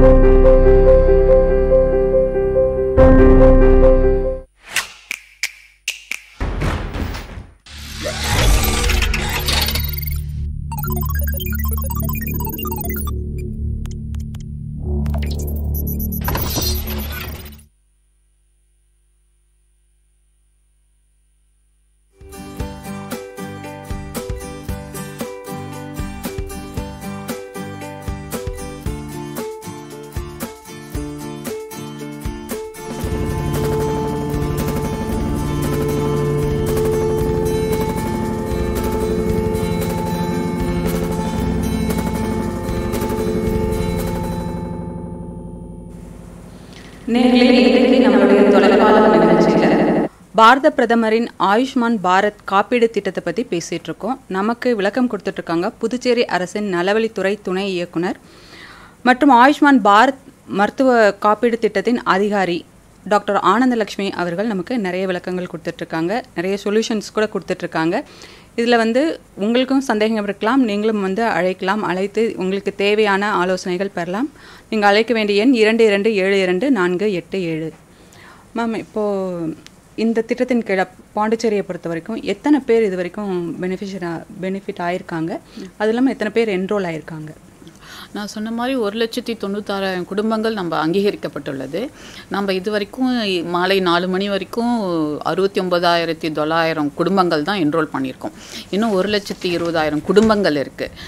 நேர்களே இன்றைக்கு நம்மளுடைய தொலைக்காலம் நிகழ்ச்சியில் பாரத பிரதமரின் ஆயுஷ்மான் பாரத் காப்பீடு திட்டத்தை பற்றி பேசிகிட்டு இருக்கோம் நமக்கு விளக்கம் கொடுத்துட்டு இருக்காங்க புதுச்சேரி அரசின் நலவழித்துறை துணை இயக்குனர் மற்றும் ஆயுஷ்மான் பாரத் மருத்துவ காப்பீடு திட்டத்தின் அதிகாரி டாக்டர் ஆனந்தலக்ஷ்மி அவர்கள் நமக்கு நிறைய விளக்கங்கள் கொடுத்துட்ருக்காங்க நிறைய சொல்யூஷன்ஸ் கூட கொடுத்துட்ருக்காங்க இதில் வந்து உங்களுக்கும் சந்தேகம் இருக்கலாம் நீங்களும் வந்து அழைக்கலாம் அழைத்து உங்களுக்கு தேவையான ஆலோசனைகள் பெறலாம் நீங்கள் அழைக்க வேண்டிய எண் இரண்டு இரண்டு ஏழு இரண்டு நான்கு எட்டு ஏழு மேம் இப்போது இந்த திட்டத்தின் கீழே பாண்டிச்சேரியை பொறுத்த வரைக்கும் எத்தனை பேர் இது வரைக்கும் பெனிஃபிஷரா பெனிஃபிட் ஆயிருக்காங்க அது இல்லாமல் எத்தனை பேர் என்ரோல் ஆயிருக்காங்க நான் சொன்ன மாதிரி ஒரு லட்சத்தி தொண்ணூத்தாறாயிரம் குடும்பங்கள் நம்ம அங்கீகரிக்கப்பட்டுள்ளது நம்ம இது வரைக்கும் மாலை நாலு மணி வரைக்கும் அறுபத்தி ஒன்பதாயிரத்தி தொள்ளாயிரம் குடும்பங்கள் தான் என்ரோல் பண்ணியிருக்கோம் இன்னும் ஒரு லட்சத்தி இருபதாயிரம் குடும்பங்கள்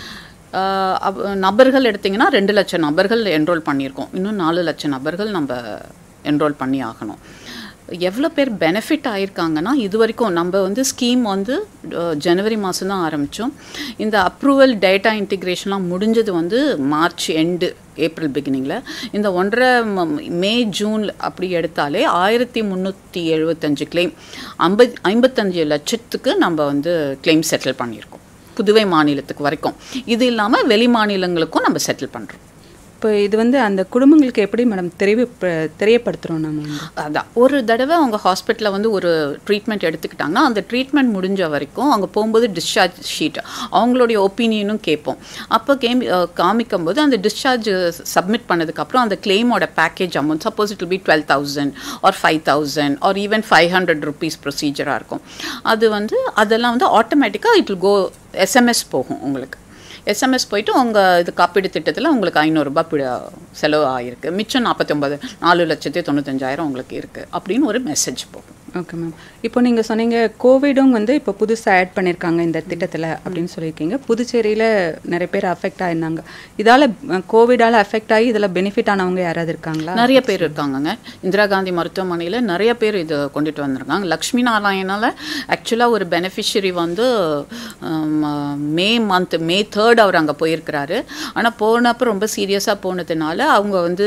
இருக்குது நபர்கள் எடுத்திங்கன்னா ரெண்டு லட்சம் நபர்கள் என்ரோல் பண்ணியிருக்கோம் இன்னும் நாலு லட்சம் நபர்கள் நம்ம என்ரோல் பண்ணி ஆகணும் எவ்வளோ பேர் பெனிஃபிட் ஆயிருக்காங்கன்னா இது வரைக்கும் நம்ம வந்து ஸ்கீம் வந்து அஹ், ஜனவரி மாதம் தான் ஆரம்பித்தோம் இந்த அப்ரூவல் டேட்டா இன்டிகிரேஷன்லாம் முடிஞ்சது வந்து மார்ச் எண்டு ஏப்ரல் பிகினிங்கில் இந்த ஒன்றரை ம- மே ஜூன் அப்படி எடுத்தாலே ஆயிரத்தி முந்நூற்றி எழுபத்தஞ்சு கிளைம் ஐம்பத் ஐம்பத்தஞ்சு லட்சத்துக்கு நம்ம வந்து கிளைம் செட்டில் பண்ணியிருக்கோம் புதுவை மாநிலத்துக்கு வரைக்கும் இது இல்லாமல் வெளி மாநிலங்களுக்கும் நம்ம செட்டில் பண்ணுறோம் இப்போ இது வந்து அந்த குடும்பங்களுக்கு எப்படி மேடம் தெரிய தெரியப்படுத்துகிறோம் நம்ம வந்து அதான் ஒரு தடவை அவங்க ஹாஸ்பிட்டலில் வந்து ஒரு ட்ரீட்மெண்ட் எடுத்துக்கிட்டாங்கன்னா அந்த ட்ரீட்மெண்ட் முடிஞ்ச வரைக்கும் அவங்க போகும்போது டிஸ்சார்ஜ் ஷீட் அவங்களுடைய ஒப்பீனியனும் கேட்போம் அப்போ கேம் காமிக்கும் போது அந்த டிஸ்சார்ஜ் சப்மிட் பண்ணதுக்கப்புறம் அந்த கிளைமோட package amount suppose it be twelve thousand or five thousand or even five hundred rupees ப்ரொசீஜராக இருக்கும் அது வந்து அதெல்லாம் வந்து ஆட்டோமேட்டிக்காக இட் வில் கோ எஸ்எம்எஸ் போகும் உங்களுக்கு எஸ்எம்எஸ் போயிட்டு உங்கள் இது காப்பீடு திட்டத்தில் உங்களுக்கு ஐநூறுரூபா பிட செலவு ஆகிருக்கு மிச்சம் நாற்பத்தி ஒன்பது நாலு லட்சத்தி தொண்ணூத்தஞ்சாயிரம் உங்களுக்கு இருக்குது அப்படின்னு ஒரு மெசேஜ் போகும் ஓகே மேம் இப்போ நீங்கள் சொன்னீங்க கோவிடும் வந்து இப்போ புதுசாக ஆட் பண்ணியிருக்காங்க இந்த திட்டத்தில் அப்படின்னு சொல்லியிருக்கீங்க புதுச்சேரியில் நிறைய பேர் அஃபெக்ட் ஆயிருந்தாங்க இதால் கோவிடால் அஃபெக்ட் ஆகி இதில் பெனிஃபிட் ஆனவங்க யாராவது இருக்காங்களா நிறைய பேர் இருக்காங்கங்க இந்திரா காந்தி மருத்துவமனையில் நிறைய பேர் இது கொண்டுட்டு வந்திருக்காங்க லக்ஷ்மி நாராயணால ஆக்சுவலாக ஒரு பெனிஃபிஷரி வந்து ஹம், மே மந்த் மே தேர்ட் அவர் அங்கே போயிருக்கிறாரு ஆனால் போனப்போ ரொம்ப சீரியஸாக போனதுனால அவங்க வந்து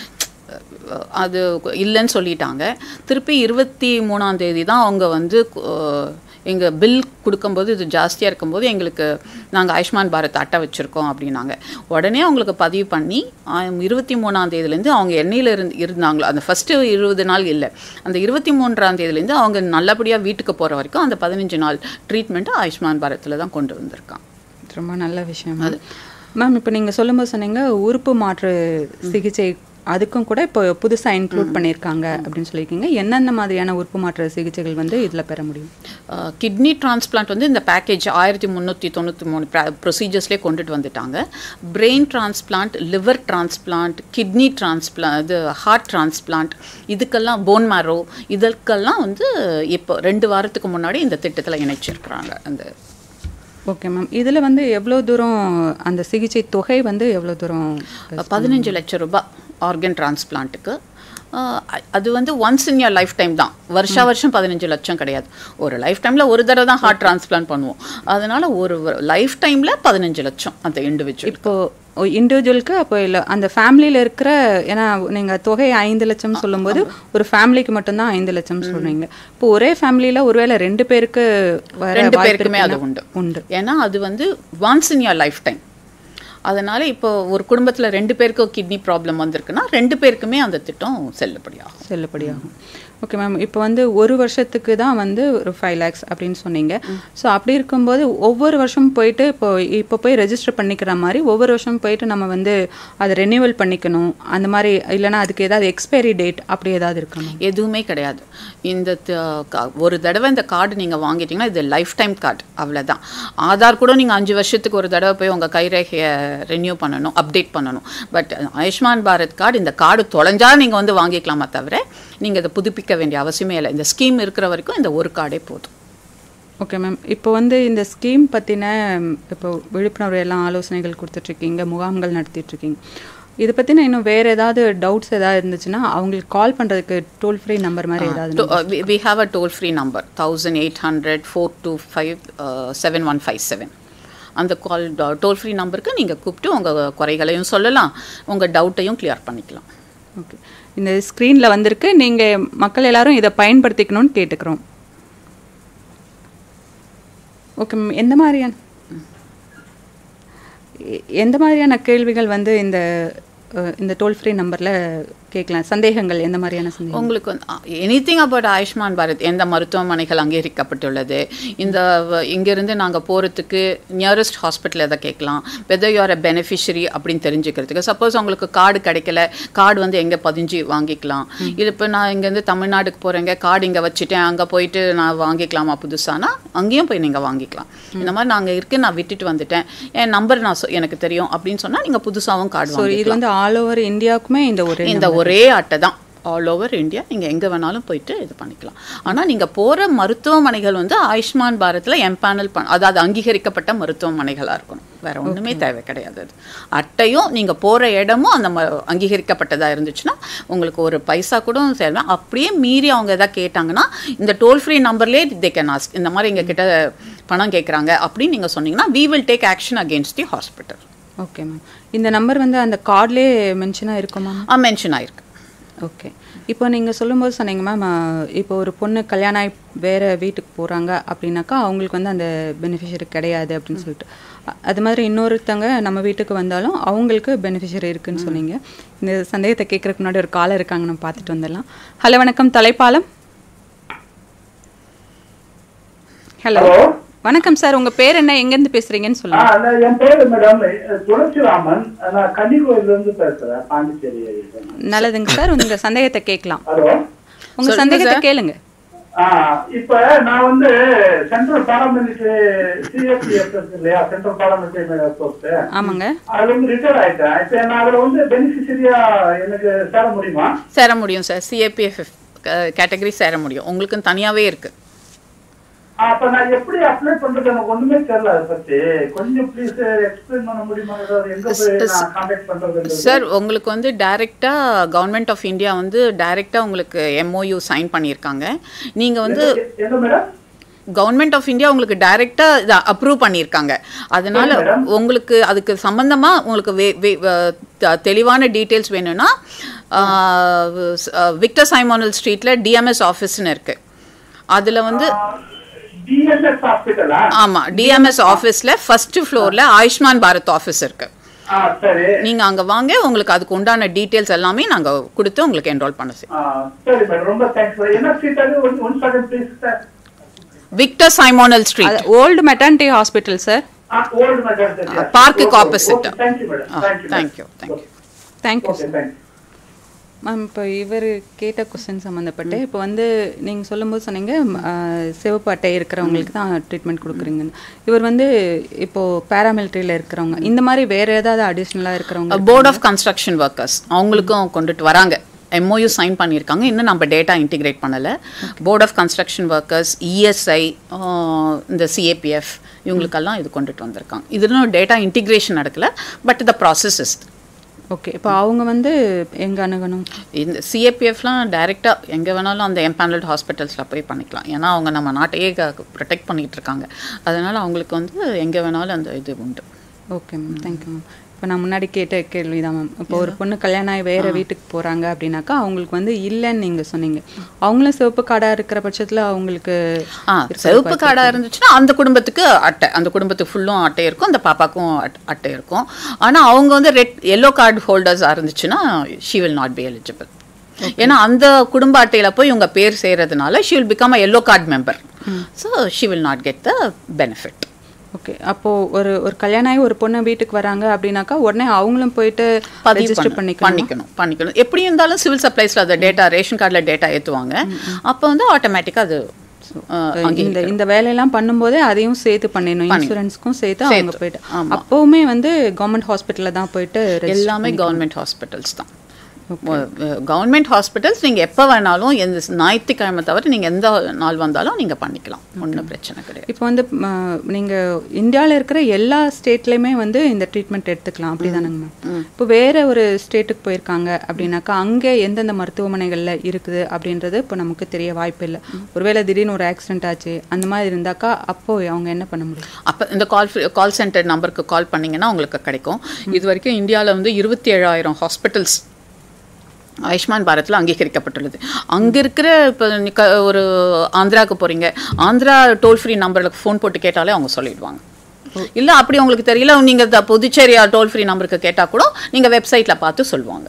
அஹ், அது இல்லைன்னு சொல்லிட்டாங்க திருப்பி இருபத்தி மூணாம் தேதி தான் அவங்க வந்து எங்கள் பில் கொடுக்கும்போது இது ஜாஸ்தியாக இருக்கும்போது எங்களுக்கு நாங்கள் ஆயுஷ்மான் பாரத் அட்டை வச்சுருக்கோம் அப்படின்னாங்க உடனே அவங்களுக்கு பதிவு பண்ணி ஆம், இருபத்தி மூணாம் தேதியிலேருந்து அவங்க எண்ணெயில் இருந்து இருந்தாங்களோ அந்த ஃபஸ்ட்டு இருபது நாள் இல்லை அந்த இருபத்தி மூன்றாம் தேதியிலேருந்து அவங்க நல்லபடியாக வீட்டுக்கு போகிற வரைக்கும் அந்த பதினஞ்சு நாள் ட்ரீட்மெண்ட்டை ஆயுஷ்மான் பாரத்தில் தான் கொண்டு வந்திருக்கான் ரொம்ப நல்ல விஷயம் மேம் மேம் இப்போ நீங்கள் சொல்லும்போது சொன்னீங்க உறுப்பு மாற்று சிகிச்சை அதுக்கும் கூட இப்போ புதுசாக இன்க்ளூட் பண்ணியிருக்காங்க அப்படின்னு சொல்லியிருக்கீங்க என்னென்ன மாதிரியான உறுப்பு மாற்று சிகிச்சைகள் வந்து இதில் பெற முடியும் கிட்னி டிரான்ஸ்பிளான்ட் வந்து இந்த பேக்கேஜ் ஆயிரத்தி முந்நூற்றி தொண்ணூற்றி மூணு ப்ரொசீஜர்ஸ்லேயே கொண்டுட்டு வந்துட்டாங்க brain transplant liver transplant kidney transplant இது ஹார்ட் டிரான்ஸ்பிளான்ட் இதுக்கெல்லாம் போன் மேரோ இதற்கெல்லாம் வந்து இப்போ ரெண்டு வாரத்துக்கு முன்னாடி இந்த திட்டத்தில் இணைச்சிருக்கிறாங்க அந்த ஓகே மேம் இதில் வந்து எவ்வளோ தூரம் அந்த சிகிச்சை தொகை வந்து எவ்வளோ தூரம் பதினஞ்சு லட்சம் ரூபாய் ஆர்கன் டிரான்ஸ்பிளான்ட்டுக்கு அது வந்து once in your lifetime தான் வருஷா வருஷம் பதினஞ்சு லட்சம் கிடையாது ஒரு லைஃப் டைமில் ஒரு தடவை தான் ஹார்ட் டிரான்ஸ்பிளான்ட் பண்ணுவோம் அதனால ஒரு லைஃப் டைமில் பதினஞ்சு லட்சம் அந்த இண்டிவிஜுவல் இப்போ இண்டிவிஜுவலுக்கு அப்போ இல்லை அந்த ஃபேமிலியில் இருக்கிற ஏன்னா நீங்கள் தொகை ஐந்து லட்சம் சொல்லும்போது ஒரு ஃபேமிலிக்கு மட்டும்தான் ஐந்து லட்சம் சொல்றீங்க இப்போ ஒரே ஃபேமிலியில் ஒருவேளை ரெண்டு பேருக்கு வர ரெண்டு வாய்ப்பு பேருக்குமே அது இருக்குன்னா- உண்டு உண்டு ஏன்னா அது வந்து once in your lifetime அதனால இப்போ ஒரு குடும்பத்தில் ரெண்டு பேருக்கு கிட்னி ப்ராப்ளம் வந்திருக்குன்னா ரெண்டு பேருக்குமே அந்த திட்டம் செல்லுபடியாகும் செல்லுபடியாகும் ஓகே மேம் இப்போ வந்து ஒரு வருஷத்துக்கு தான் வந்து ஒரு ஃபைவ் லேக்ஸ் அப்படின்னு சொன்னீங்க ஸோ அப்படி இருக்கும்போது ஒவ்வொரு வருஷமும் போயிட்டு இப்போ இப்போ போய் ரெஜிஸ்டர் பண்ணிக்கிற மாதிரி ஒவ்வொரு வருஷமும் போயிட்டு நம்ம வந்து அதை ரெனியூவல் பண்ணிக்கணும் அந்த மாதிரி இல்லைன்னா அதுக்கு ஏதாவது எக்ஸ்பைரி டேட் அப்படி ஏதாவது இருக்கணும் எதுவுமே கிடையாது இந்த த- கா- ஒரு தடவை இந்த கார்டு நீங்கள் வாங்கிட்டீங்கன்னா இது லைஃப் டைம் கார்டு அவ்வளோதான் ஆதார் கூட நீங்கள் அஞ்சு வருஷத்துக்கு ஒரு தடவை போய் உங்கள் கைரேகையை ரெனியூ பண்ணணும் அப்டேட் பண்ணணும் பட் ஆயுஷ்மான் பாரத் கார்டு இந்த கார்டு தொலைஞ்சா நீங்கள் வந்து வாங்கிக்கலாமா தவிர நீங்கள் இதை புதுப்பிக்க வேண்டிய அவசியமே இல்லை இந்த ஸ்கீம் இருக்கிற வரைக்கும் இந்த ஒரு கார்டே போதும் ஓகே மேம் இப்போ வந்து இந்த ஸ்கீம் பற்றின இப்போ விழிப்புணர்வு எல்லாம் ஆலோசனைகள் கொடுத்துட்ருக்கீங்க முகாம்கள் நடத்திட்டுருக்கீங்க இதை பற்றின இன்னும் வேறு ஏதாவது டவுட்ஸ் ஏதாவது இருந்துச்சுன்னா அவங்களுக்கு கால் பண்ணுறதுக்கு டோல் ஃப்ரீ நம்பர் மாதிரி ஏதாவது To- uh, we, we have a toll free number 1800 425 seven one five seven அந்த கால் டோல் ஃப்ரீ நம்பருக்கு நீங்கள் கூப்பிட்டு உங்கள் குறைகளையும் சொல்லலாம் உங்கள் டவுட்டையும் கிளியர் பண்ணிக்கலாம் ஓகே இந்த ஸ்க்ரீனில் வந்திருக்கு நீங்கள் மக்கள் எல்லாரும் இதை பயன்படுத்திக்கணும்னு கேட்டுக்கிறோம் ஓகே மேம் எந்த மாதிரியான எ- எந்த மாதிரியான கேள்விகள் வந்து இந்த அஹ், இந்த டோல் ஃப்ரீ நம்பரில் கேட்கலாம் சந்தேகங்கள் எந்த மாதிரியான சந்தேகம் உங்களுக்கு anything about Ayushman Bharat எந்த மருத்துவமனைகள் அங்கீகரிக்கப்பட்டுள்ளது இந்த வ- இங்கிருந்து நாங்கள் போகிறதுக்கு நியரஸ்ட் ஹாஸ்பிட்டல் எதை கேட்கலாம் வெதர் யூஆர் அ பெனிஃபிஷரி அப்படின்னு தெரிஞ்சுக்கிறதுக்கு சப்போஸ் உங்களுக்கு கார்டு கிடைக்கல கார்டு வந்து எங்கே பதிஞ்சு வாங்கிக்கலாம் இது இப்போ நான் இங்கேருந்து தமிழ்நாடுக்கு போகிறேங்க கார்டு இங்கே வச்சுட்டேன் அங்கே போயிட்டு நான் வாங்கிக்கலாமா புதுசானா அங்கேயும் போய் நீங்கள் வாங்கிக்கலாம் இந்த மாதிரி நாங்கள் இருக்கு நான் விட்டுட்டு வந்துட்டேன் என் நம்பர் நான் சொ- எனக்கு தெரியும் அப்படின்னு சொன்னால் நீங்கள் புதுசாகவும் கார்டு ஸோ இது வாங்கிக்கலாம் வந்து ஆல் ஓவர் இந்தியாவுக்குமே இந்த ஒரு இந்த ஒரே அட்டை தான் ஆல் ஓவர் இந்தியா நீங்கள் எங்கே வேணாலும் போயிட்டு இது பண்ணிக்கலாம் ஆனால் நீங்கள் போகிற மருத்துவமனைகள் வந்து ஆயுஷ்மான் பாரத்தில் எம்பேனல் பண் அதாவது அங்கீகரிக்கப்பட்ட மருத்துவமனைகளாக இருக்கணும் வேற ஒன்றுமே தேவை கிடையாது அது அட்டையும் நீங்கள் போகிற இடமும் அந்த ம அங்கீகரிக்கப்பட்டதாக இருந்துச்சுன்னா உங்களுக்கு ஒரு பைசா கூட சேவை அப்படியே மீறி அவங்க எதாவது கேட்டாங்கன்னா இந்த டோல் ஃப்ரீ நம்பர்லேயே தே கேன் ஆஸ்க் இந்த மாதிரி எங்கள் கிட்ட பணம் கேட்குறாங்க அப்படின்னு நீங்கள் சொன்னீங்கன்னா we will take action against the hospital okay ma'am இந்த நம்பர் வந்து அந்த கார்ட்லேயே மென்ஷனாக இருக்குமா ஆ மென்ஷன் ஆயிருக்கு ஓகே இப்போ நீங்கள் சொல்லும்போது சொன்னீங்க மேம் இப்போ ஒரு பொண்ணு கல்யாணம் ஆகி வேறு வீட்டுக்கு போகிறாங்க அப்படின்னாக்கா அவங்களுக்கு வந்து அந்த பெனிஃபிஷரி கிடையாது அப்படின்னு சொல்லிட்டு அ- அது மாதிரி இன்னொருத்தங்க நம்ம வீட்டுக்கு வந்தாலும் அவங்களுக்கு பெனிஃபிஷரி இருக்குன்னு சொன்னீங்க இந்த சந்தேகத்தை கேட்கறதுக்கு முன்னாடி ஒரு காலர் இருக்காங்க நம்ம பார்த்துட்டு வந்துடலாம் ஹலோ வணக்கம் தலைப்பாலம் ஹலோ வணக்கம் சார் உங்கள் பேர் என்ன எங்கேருந்து பேசுகிறீங்கன்னு ஆ, சொல்லுங்கள் நான் என் பேரு மேடம் துளசிராமன் நான் கன்னிகோயில்ல இருந்து பேசுறேன் பாண்டிச்சேரி நல்லதுங்க சார் உங்கள் சந்தேகத்தை கேட்கலாம் ஹலோ உங்கள் சந்தேகத்தை கேளுங்க ஆ இப்ப நான் வந்து சென்ட்ரல் பாராமிலிட்டரி சிஎஸ்பிஎஃப் இருக்கு இல்லையா சென்ட்ரல் பாராமிலிட்டரி போஸ்ட் ஆமாங்க அதுல வந்து ரிட்டையர் ஆயிட்டேன் இப்ப நான் அதுல வந்து பெனிஃபிஷரியா எனக்கு சேர முடியுமா சேர முடியும் சார் சிஏபிஎஃப் கேட்டகரி சேர முடியும் உங்களுக்கு தனியாகவே இருக்குது அப்ப நான் எப்படி அப்ளை பண்றது எனக்கு ஒண்ணுமே தெரியல அதை பத்தி கொஞ்சம் ப்ளீஸ் எக்ஸ்பிளைன் பண்ண முடியுமா ஏதாவது எங்க போய் நான் கான்டாக்ட் பண்றது சார் உங்களுக்கு வந்து டைரெக்டாக கவர்மெண்ட் ஆஃப் இந்தியா வந்து டைரெக்டாக உங்களுக்கு எம்ஓயு சைன் பண்ணியிருக்காங்க நீங்கள் வந்து எங்க மேடம் கவர்மெண்ட் ஆஃப் இந்தியா உங்களுக்கு டைரெக்டாக இதை அப்ரூவ் பண்ணியிருக்காங்க அதனால சரி, madam. உங்களுக்கு அதுக்கு சம்பந்தமாக உங்களுக்கு வே வே- வ- த- தெளிவான டீட்டெயில்ஸ் வேணும்னா விக்டர் சைமோனல் ஸ்ட்ரீட்டில் டிஎம்எஸ் ஆஃபீஸ்னு இருக்குது அதில் வந்து டிஎன்எஸ் ஹாஸ்பிட்டலா ஆமாம் டிஎம்எஸ் ஆஃபீஸில் ஃபர்ஸ்ட் ஃப்ளோரில் ஆயுஷ்மான் பாரத் ஆஃபீஸ் இருக்குது ஆ சரி நீங்கள் அங்கே வாங்க உங்களுக்கு அதுக்கு உண்டான டீட்டெயில்ஸ் எல்லாமே நாங்கள் கொடுத்து உங்களுக்கு என்ரோல் பண்ண செய்வோம் ஆ, சரி மேடம் ரொம்ப தேங்க்ஸ் மேடம் என்ன சீட் அது one one second please sir Victor Simonel street old maternity hospital sir old madam பார்க்குக்கு opposite. Thank you madam thank you thank you thank you thank you okay thank you ma'am இப்போ இவர் கேட்ட கொஸ்டின் சம்மந்தப்பட்டு இப்போ வந்து நீங்கள் சொல்லும்போது சொன்னீங்க ம், ஆ, சிவப்பு அட்டை இருக்கிறவங்களுக்கு தான் ட்ரீட்மெண்ட் கொடுக்குறீங்கன்னு இவர் வந்து இப்போ பேராமிலிட்டரியில் இருக்கிறவங்க இந்த மாதிரி வேற ஏதாவது அடிஷ்னலாக இருக்கிறவங்க போர்ட் ஆஃப் கன்ஸ்ட்ரக்ஷன் ஒர்க்கர்ஸ் அவங்களுக்கும் கொண்டுட்டு வராங்க எம்ஓயு சைன் பண்ணியிருக்காங்க இன்னும் நம்ம டேட்டா இன்டிகிரேட் பண்ணலை board of construction workers ESI இந்த சிஏபிஎஃப் இவங்களுக்கெல்லாம் இது கொண்டுட்டு வந்திருக்காங்க இதுல டேட்டா இன்டிகிரேஷன் நடக்கல but the process is okay இப்போ அவங்க வந்து எங்கே அணுகணும் இந்த சிஏபிஎஃப்லாம் டைரெக்டாக எங்கே வேணாலும் அந்த எம்பேனல்ட் ஹாஸ்பிட்டல்ஸில் போய் பண்ணிக்கலாம் ஏன்னா அவங்க நம்ம நாட்டையே ப்ரொடெக்ட் பண்ணிகிட்டு இருக்காங்க அதனால் அவங்களுக்கு வந்து எங்கே வேணாலும் அந்த இது உண்டு ஓகே மேம் தேங்க்யூ மேம் இப்போ நான் முன்னாடி கேட்ட கேள்வி தான் மேம் இப்போ ஒரு பொண்ணு கல்யாணம் ஆகி வேற வீட்டுக்கு போகிறாங்க அப்படின்னாக்கா அவங்களுக்கு வந்து இல்லைன்னு நீங்கள் சொன்னீங்க அவங்களும் சிவப்பு கார்டாக இருக்கிற பட்சத்தில் அவங்களுக்கு ஆ இருக்கிற சிவப்பு வாய்ப்பு கார்டாக இருந்துச்சுன்னா அந்த குடும்பத்துக்கு அட்டை அந்த குடும்பத்துக்கு ஃபுல்லும் அட்டை இருக்கும் அந்த பாப்பாக்கும் அட்- அட்டை இருக்கும் ஆனால் அவங்க வந்து ரெட் எல்லோ கார்டு ஹோல்டர்ஸாக இருந்துச்சுன்னா she will not be eligible ஏன்னா அந்த குடும்ப அட்டையில் போய் இவங்க பேர் செய்கிறதுனால she will become a yellow card member so she will not get the benefit okay அப்போ ஒரு ஒரு கல்யாணம் ஆகி ஒரு பொண்ணு வீட்டுக்கு வராங்க அப்படின்னாக்கா உடனே அவங்களும் போயிட்டு பதிவு ரெஜிஸ்டர் பண்ணி பண்ணிக்கணும் பண்ணிக்கணும் பண்ணிக்கணும் எப்படி இருந்தாலும் சிவில் சப்ளைஸில் அந்த டேட்டா ரேஷன் கார்டில் டேட்டா ஏற்றுவாங்க அப்போ வந்து ஆட்டோமேட்டிக்காக அது அஹ், இந்த இந்த வேலையெல்லாம் பண்ணும்போதே அதையும் சேர்த்து பண்ணிடணும் பண்ணி- இன்சூரன்ஸ்க்கும் சேர்த்து அவங்க சேர்த்து, போயிட்டு ஆமா. அப்பவுமே வந்து கவர்மெண்ட் ஹாஸ்பிட்டலில் தான் போயிட்டு register எல்லாமே கவர்மெண்ட் ஹாஸ்பிட்டல்ஸ் தான் கவர்மெண்ட் ஹாஸ்பிட்டல்ஸ் நீங்கள் எப்போ வேணாலும் எந்த ஞாயிற்றுக்கிழமை தவிர நீங்கள் எந்த நாள் வந்தாலும் நீங்கள் பண்ணிக்கலாம் ஒன்றும் பிரச்சனை கிடையாது இப்போ வந்து ம, நீங்க இந்தியாவில் இருக்கிற எல்லா ஸ்டேட்லேயுமே வந்து இந்த ட்ரீட்மெண்ட் எடுத்துக்கலாம் அப்படிதானங்க மேம் இப்போ வேற ஒரு ஸ்டேட்டுக்கு போயிருக்காங்க அப்படின்னாக்கா அங்கே எந்தெந்த மருத்துவமனைகளில் இருக்குது அப்படின்றது இப்போ நமக்கு தெரிய வாய்ப்பு இல்லை ஒருவேளை திடீர்னு ஒரு ஆக்சிடென்ட் ஆச்சு அந்த மாதிரி இருந்தாக்கா அப்போ அவங்க என்ன பண்ண முடியும் அப்போ இந்த கால் கால் சென்டர் நம்பருக்கு கால் பண்ணீங்கன்னா உங்களுக்கு கிடைக்கும் இது வரைக்கும் இந்தியாவில் வந்து இருபத்தி ஏழாயிரம் ஹாஸ்பிட்டல்ஸ் ஆயுஷ்மான் பாரத்தில் அங்கீகரிக்கப்பட்டுள்ளது அங்கே இருக்கிற இப்போ ஒரு ஆந்திராவுக்கு போகிறீங்க ஆந்திரா டோல் ஃப்ரீ நம்பருக்கு ஃபோன் போட்டு கேட்டாலே அவங்க சொல்லிடுவாங்க இல்லை அப்படி உங்களுக்கு தெரியல நீங்கள் புதுச்சேரி டோல் ஃப்ரீ நம்பருக்கு கேட்டால் கூட நீங்கள் வெப்சைட்டில் பார்த்து சொல்லுவாங்க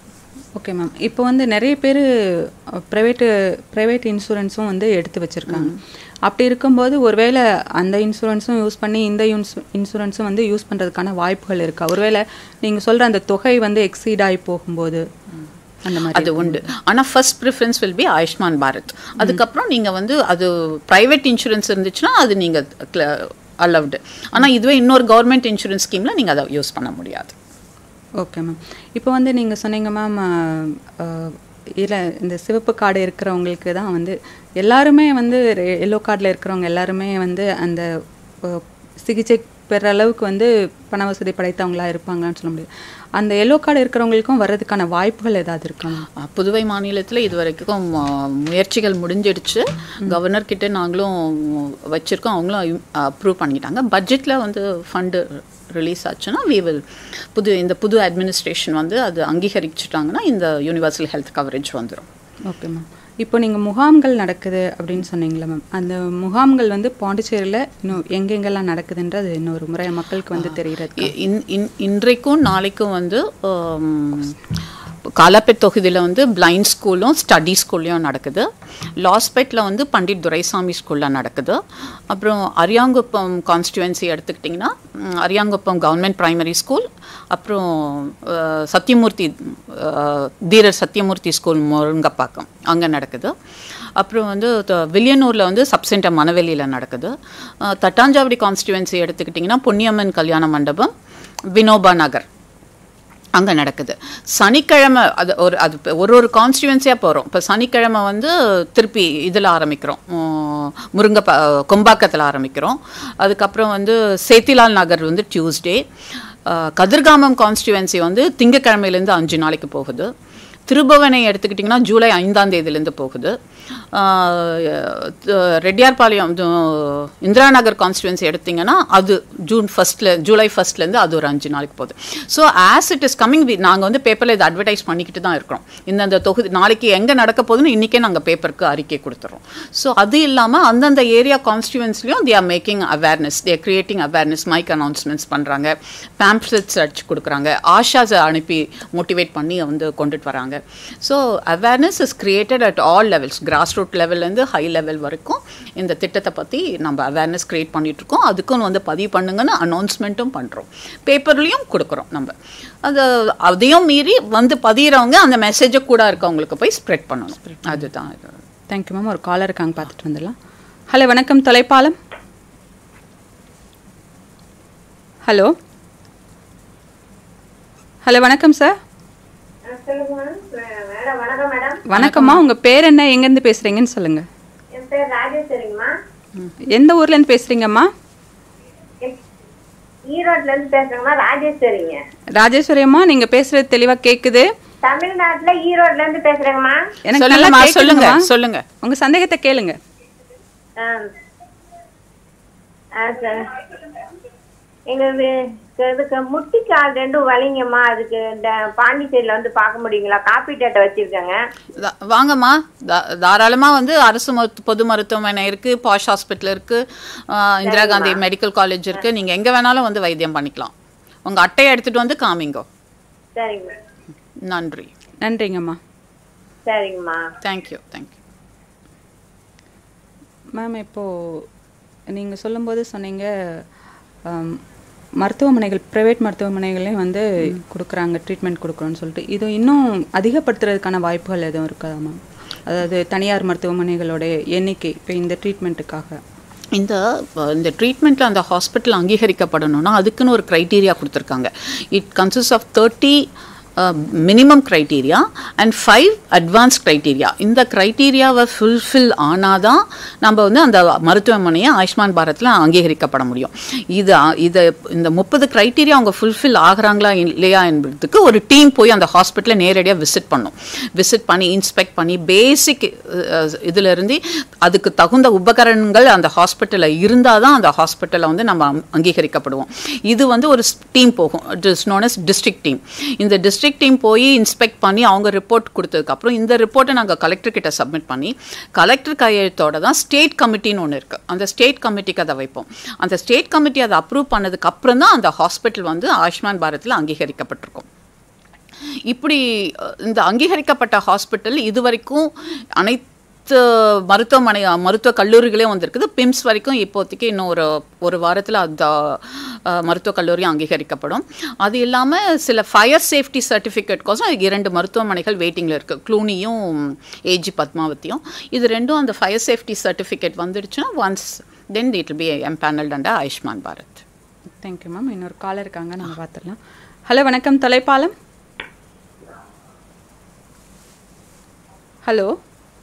ஓகே மேம் இப்போ வந்து நிறைய பேர் ப்ரைவேட்டு ப்ரைவேட் இன்சூரன்ஸும் வந்து எடுத்து வச்சுருக்காங்க அப்படி இருக்கும்போது ஒருவேளை அந்த இன்சூரன்ஸும் யூஸ் பண்ணி இந்த இன்சூ இன்சூரன்ஸும் வந்து யூஸ் பண்ணுறதுக்கான வாய்ப்புகள் இருக்கா ஒருவேளை நீங்கள் சொல்கிற அந்த தொகை வந்து எக்ஸீட் ஆகி போகும்போது அந்த மாதிரி அது உண்டு ஆனால் first preference will be Ayushman Bharat அதுக்கப்புறம் நீங்கள் வந்து அது ப்ரைவேட் இன்சூரன்ஸ் இருந்துச்சுன்னா அது நீங்கள் அலவுடு ஆனால் இதுவே இன்னொரு கவர்மெண்ட் இன்சூரன்ஸ் ஸ்கீமில் நீங்கள் அதை யூஸ் பண்ண முடியாது ஓகே மேம் இப்போ வந்து நீங்கள் சொன்னீங்க மேம் இல்லை இந்த சிவப்பு கார்டு இருக்கிறவங்களுக்கு தான் வந்து எல்லாருமே வந்து எல்லோ கார்டில் இருக்கிறவங்க எல்லாருமே வந்து அந்த அஹ், சிகிச்சை பெற அளவுக்கு வந்து பண வசதி படைத்தவங்களா இருப்பாங்கன்னு சொல்ல முடியாது அந்த எல்லோ கார்டு இருக்கிறவங்களுக்கும் வர்றதுக்கான வாய்ப்புகள் ஏதாவது இருக்கா மேம் அஹ், புதுவை மாநிலத்தில் இது வரைக்கும் அஹ், முயற்சிகள் முடிஞ்சிடுச்சு கவர்னர் கிட்ட நாங்களும் வச்சுருக்கோம் அவங்களும் அப்ரூவ் பண்ணிட்டாங்க பட்ஜெட்டில் வந்து ஃபண்டு ரிலீஸ் ஆச்சுன்னா we will புது இந்த புது அட்மினிஸ்ட்ரேஷன் வந்து அது அங்கீகரிச்சுட்டாங்கன்னா இந்த யூனிவர்சல் ஹெல்த் கவரேஜ் வந்துடும் ஓகே மேம் இப்போ நீங்கள் முகாம்கள் நடக்குது அப்படின்னு சொன்னீங்களா மேம் அந்த முகாம்கள் வந்து பாண்டிச்சேரியில் இன்னும் எங்கெங்கெல்லாம் நடக்குதுன்றது இன்னொரு முறை மக்களுக்கு வந்து தெரிகிறது இ- இன்- இன்- இன்றைக்கும் நாளைக்கும் வந்து ஆம், காலாப்பேட் தொகுதியில் வந்து பிளைண்ட் ஸ்கூலும் ஸ்டடி ஸ்கூல்லையும் நடக்குது லாஸ்பேட்டில் வந்து பண்டிட் துரைசாமி ஸ்கூலில் நடக்குது அப்புறம் அரியாங்குப்பம் கான்ஸ்டியூவன்சி எடுத்துக்கிட்டிங்கன்னா ம், அரியாங்குப்பம் கவர்மெண்ட் பிரைமரி ஸ்கூல் அப்புறம் அஹ், சத்யமூர்த்தி அஹ், தீரர் சத்யமூர்த்தி ஸ்கூல் முருங்கப்பாக்கம் அங்கே நடக்குது அப்புறம் வந்து த- வில்லியனூரில் வந்து சப்சென்டர் மணவெளியில் நடக்குது அஹ், தட்டாஞ்சாவடி கான்ஸ்டியூவன்சி எடுத்துக்கிட்டிங்கன்னா பொன்னியம்மன் கல்யாண மண்டபம் வினோபா நகர் அங்கே நடக்குது சனிக்கிழமை அது ஒரு அது இப்ப ஒரு ஒரு கான்ஸ்டியூவன்சியாக போகிறோம் இப்போ சனிக்கிழமை வந்து திருப்பி இதில் ஆரம்பிக்கிறோம் உம், முருங்கை ப கொம்பாக்கத்தில் ஆரம்பிக்கிறோம் அதுக்கப்புறம் வந்து சேத்திலால் நகர் வந்து டியூஸ்டே கதிர்காமம் கான்ஸ்டியூவன்சி வந்து திங்கக்கிழமையிலேருந்து அஞ்சு நாளைக்கு போகுது திருபுவனை எடுத்துக்கிட்டிங்கன்னா ஜூலை ஐந்தாம் தேதியிலேருந்து போகுது ஆஹ் த- ரெட்டியார்பாளையம் இது, இந்திரா நகர் கான்ஸ்டியூன்சி எடுத்தீங்கன்னா அது ஜூன் ஃபர்ஸ்ட்ல ஜூலை ஃபர்ஸ்ட்லேருந்து அது ஒரு அஞ்சு நாளைக்கு போகுது so as it is coming we நாங்கள் வந்து பேப்பரில் இதை அட்வர்டைஸ் பண்ணிக்கிட்டு தான் இருக்கிறோம் இந்தந்த தொகுதி நாளைக்கு எங்கே நடக்க போகுதுன்னு இன்றைக்கே நாங்கள் பேப்பருக்கு அறிக்கை கொடுத்துறோம் ஸோ அது இல்லாமல் அந்தந்த ஏரியா கான்ஸ்டியூன்ஸ்லையும் they are making awareness they are creating awareness mic announcements பண்ணுறாங்க பேம்ப்ளெட்ஸ் அடிச்சு கொடுக்குறாங்க ஆஷாஸை அனுப்பி மோட்டிவேட் பண்ணி வந்து கொண்டுட்டு வராங்க so awareness is created at all levels grass root லெவல்லேருந்து ஹை லெவல் வரைக்கும் இந்த திட்டத்தை பற்றி நம்ம அவேர்னஸ் கிரியேட் பண்ணிட்டு இருக்கோம் அதுக்கும் வந்து பதிவு பண்ணுங்கன்னு அனௌன்ஸ்மெண்ட்டும் பண்ணுறோம் பேப்பர்லேயும் கொடுக்குறோம் நம்ம அது அதையும் மீறி வந்து பதிகிறவங்க அந்த மெசேஜை கூட இருக்கவங்களுக்கு போய் ஸ்ப்ரெட் பண்ணணும் அதுதான் இது தேங்க்யூ மேம் ஒரு காலர் இருக்காங்க பார்த்துட்டு வந்துடலாம் ஹலோ வணக்கம் தொலைப்பாலம் ஹலோ ஹலோ வணக்கம் சார் சொல்லுங்க மேடம் வணக்கம் மேடம் வணக்கம்மா உங்க பேர் என்ன எங்கேருந்து பேசுறீங்கன்னு சொல்லுங்க என் பேர் ராஜேஸ்வரிங்கம்மா எந்த ஊர்ல இருந்து பேசுறீங்கம்மா ஈரோட்ல இருந்து பேசுறேங்கம்மா ராஜேஸ்வரிங்க ராஜேஸ்வரி அம்மா நீங்க பேசுறது தெளிவா கேக்குது தமிழ்நாட்டுல ஈரோட்ல இருந்து பேசுறேங்கம்மா எனக்கு நல்லா சொல்லுங்கம்மா, சொல்லுங்க கேக்குதுங்கம்மா. சொல்லுங்க உங்க சந்தேகத்தை கேளுங்க ஆ. ஆ, சரி. எங்களுக்கு இதுக்கு முட்டிக்கால் ரெண்டும் வலிங்கம்மா அதுக்கு இந்த பாண்டிச்சேரியில வந்து பார்க்க முடியுங்களா காப்பி டேட்டை வச்சிருக்கேங்க தா- வாங்கம்மா தா- தாராளமா வந்து அரசு மருத்து- பொது மருத்துவமனை இருக்கு பாஷ் ஹாஸ்பிட்டல் இருக்கு ஆஹ் இந்திரா காந்தி மெடிக்கல் காலேஜ் இருக்கு நீங்க எங்க வேணாலும் வந்து வைத்தியம் பண்ணிக்கலாம் உங்க அட்டையை எடுத்துட்டு வந்து காமிங்கோ சரிங்க நன்றி நன்றிங்கம்மா சரிங்கம்மா தேங்க்யூ தேங்க்யூ மேம் இப்போது நீங்கள் சொல்லும்போது சொன்னீங்க ஆம், மருத்துவமனைகள் ப்ரைவேட் மருத்துவமனைகளையும் வந்து கொடுக்குறாங்க ட்ரீட்மெண்ட் கொடுக்குறோன்னு சொல்லிட்டு இது இன்னும் அதிகப்படுத்துறதுக்கான வாய்ப்புகள் எதுவும் இருக்காதா மேம் அதாவது தனியார் மருத்துவமனைகளோட எண்ணிக்கை இப்போ இந்த ட்ரீட்மெண்ட்டுக்காக இந்த அஹ், இந்த ட்ரீட்மெண்ட்டில் அந்த ஹாஸ்பிட்டல் அங்கீகரிக்கப்படணும்னா அதுக்குன்னு ஒரு க்ரைட்டீரியா கொடுத்துருக்காங்க it consist of thirty minimum criteria and five advance criteria இந்த க்ரைட்டீரியாவை ஃபுல்ஃபில் ஆனால் தான் நம்ம வந்து அந்த மருத்துவமனையை ஆயுஷ்மான் பாரத்தில் அங்கீகரிக்கப்பட முடியும் இது இதை இந்த முப்பது க்ரைட்டீரியா அவங்க ஃபுல்ஃபில் ஆகுறாங்களா இல்லையா என்பதுக்கு ஒரு டீம் போய் அந்த ஹாஸ்பிட்டலை நேரடியாக விசிட் பண்ணும் விசிட் பண்ணி இன்ஸ்பெக்ட் பண்ணி பேசிக் இதிலிருந்து அதுக்கு தகுந்த உபகரணங்கள் அந்த ஹாஸ்பிட்டலில் இருந்தால் தான் அந்த ஹாஸ்பிட்டலில் வந்து நம்ம அங்- அங்கீகரிக்கப்படுவோம் இது வந்து ஒரு டீம் போகும் it is known as district team இந்த டிஸ்ட்ரிக்ட் டீம் போய் இன்ஸ்பெக்ட் பண்ணி அவங்க ரிப்போர்ட் கொடுத்ததுக்கப்புறம் இந்த ரிப்போர்ட்டை நாங்கள் கலெக்டர் கிட்ட சப்மிட் பண்ணி கலெக்டர் கையெழுத்தோட தான் ஸ்டேட் கமிட்டின்னு ஒன்று இருக்குது அந்த ஸ்டேட் கமிட்டிக்கு அதை வைப்போம் அந்த ஸ்டேட் கமிட்டி அதை அப்ரூவ் பண்ணதுக்கு அப்புறம் தான் அந்த ஹாஸ்பிட்டல் வந்து ஆயுஷ்மான் பாரத்தில் அங்கீகரிக்கப்பட்டிருக்கும் இப்படி அஹ், இந்த அங்கீகரிக்கப்பட்ட ஹாஸ்பிட்டல் இதுவரைக்கும் அனைத்து மருத்துவமனை மருத்துவ கல்லூரிகளே வந்திருக்குது பிம்ஸ் வரைக்கும் இப்போதைக்கு இன்னும் ஒரு ஒரு வாரத்தில் அந்த அஹ், மருத்துவக் கல்லூரியும் அங்கீகரிக்கப்படும் அது இல்லாமல் சில ஃபயர் சேஃப்டி சர்டிஃபிகேட் கோசம் இரண்டு மருத்துவமனைகள் வெயிட்டிங்கில் இருக்குது க்ளூனியும் ஏஜி பத்மாவதியும் இது ரெண்டும் அந்த ஃபயர் சேஃப்டி சர்டிஃபிகேட் வந்துடுச்சுன்னா once then it be empanelled under Ayushman Bharat thank you ma'am இன்னொரு காலர் இருக்காங்க நம்ம பார்த்துடலாம் ஹலோ வணக்கம் தொலைப்பாலம் ஹலோ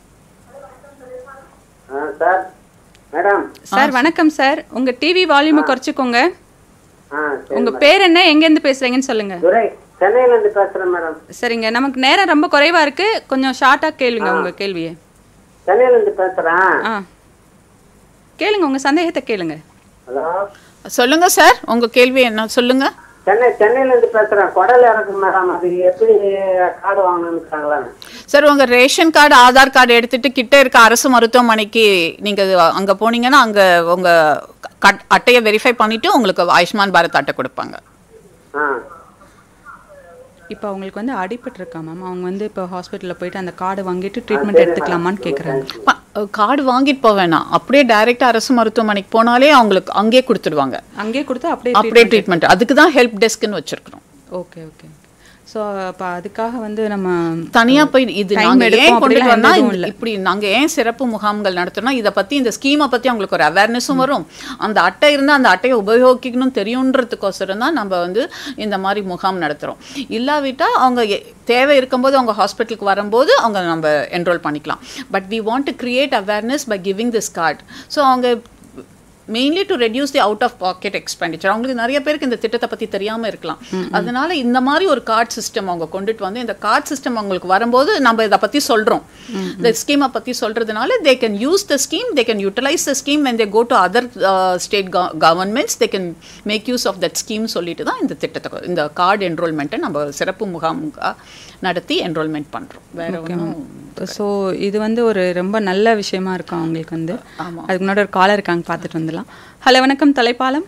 சார் மேடம் சார் வணக்கம் சார் உங்க டிவி வால்யூமை குறைச்சிக்கோங்க ஆ சரி உங்க பேர் என்ன எங்கேருந்து பேசுறீங்கன்னு சொல்லுங்க துரை சென்னையில இருந்து பேசுறேன் மேடம் சரிங்க நமக்கு நேரம் ரொம்ப குறைவா இருக்கு கொஞ்சம் ஷார்ட்டா கேளுங்க உங்க கேள்வியை சென்னையில இருந்து பேசுறேன் ஆ கேளுங்க உங்க சந்தேகத்தை கேளுங்க ஹலோ சொல்லுங்க சார் உங்க கேள்வி என்ன சொல்லுங்க சென்னை சென்னையில இருந்து பேசுறேன் குடல் இறக்கு மேடம் அது எப்படி கார்டு வாங்கணும்னுக்காங்களா சார் உங்க ரேஷன் கார்டு ஆதார் கார்டு எடுத்துட்டு கிட்ட இருக்க அரசு மருத்துவமனைக்கு நீங்க அங்க போனீங்கன்னா அங்க உங்க கட்- அட்டையை வெரிஃபை பண்ணிட்டு உங்களுக்கு ஆயுஷ்மான் பாரத் அட்டை கொடுப்பாங்க ஆ இப்போ அவங்களுக்கு வந்து அடிபட்டு இருக்கா மேம் அவங்க வந்து இப்போ ஹாஸ்பிட்டலில் போயிட்டு அந்த கார்டு வாங்கிட்டு ட்ரீட்மெண்ட் எடுத்துக்கலாமான்னு கேட்குறாங்க கார்டு வாங்கிட்டு போக வேணாம் அப்படியே டைரக்டா அரசு மருத்துவமனைக்கு போனாலே அவங்களுக்கு அங்கேயே கொடுத்துடுவாங்க அங்கேயே கொடுத்து அப்படியே அப்படியே ட்ரீட்மெண்ட் அதுக்கு தான் ஹெல்ப் டெஸ்க்னு வச்சிருக்கிறோம் ஓகே ஓகே ஸோ அப்போ அதுக்காக வந்து நம்ம தனியா போய் இது time நாங்க எடுக்கும் ஏன் கொண்டு அப்படிலாம் வந்தா எந்த இதுவும் இந்த- இல்ல. இப்படி நாங்க ஏன் சிறப்பு முகாம்கள் நடத்துறோம் இத பத்தி இந்த ஸ்கீமை பத்தி அவங்களுக்கு ஒரு அவேர்னஸும் வரும் அந்த அட்டை இருந்தா அந்த அட்டையை உபயோகிக்கணும் தெரியுன்றதுக்கோசரம் தான் நம்ம வந்து இந்த மாதிரி முகாம் நடத்துறோம் இல்லாவிட்டா அவங்க எ- தேவை இருக்கும்போது அவங்க ஹாஸ்பிட்டலுக்கு வரும்போது அவங்க நம்ம என்ரோல் பண்ணிக்கலாம் but we want to create awareness by giving this card so அவங்க mainly to reduce the out of pocket expenditure அவங்களுக்கு நிறைய பேருக்கு இந்த திட்டத்தை பத்தி தெரியாம இருக்கலாம் அதனால இந்த மாதிரி ஒரு கார்டு சிஸ்டம் அவங்க கொண்டுட்டு வந்து இந்த கார்டு சிஸ்டம் அவங்களுக்கு வரும்போது நம்ம இதை பத்தி சொல்றோம் இந்த ஸ்கீமை பத்தி சொல்றதுனால they can use the scheme they can utilise the scheme when they go to other state governments they can make use of that scheme சொல்லிட்டு தான் இந்த திட்டத்தை இந்த கார்டு என்ரோல்மெண்ட்டை நம்ம சிறப்பு முகாம் நடத்தி என்ரோல்மெண்ட் பண்றோம் வேற ஒன்றும் ஸோ இது வந்து ஒரு ரொம்ப நல்ல விஷயமா இருக்கும் அவங்களுக்கு வந்து அதுக்கு முன்னாடி ஒரு காலர் இருக்காங்க பார்த்துட்டு வந்துடலாம் ஹலோ வணக்கம் தலைப்பாலம்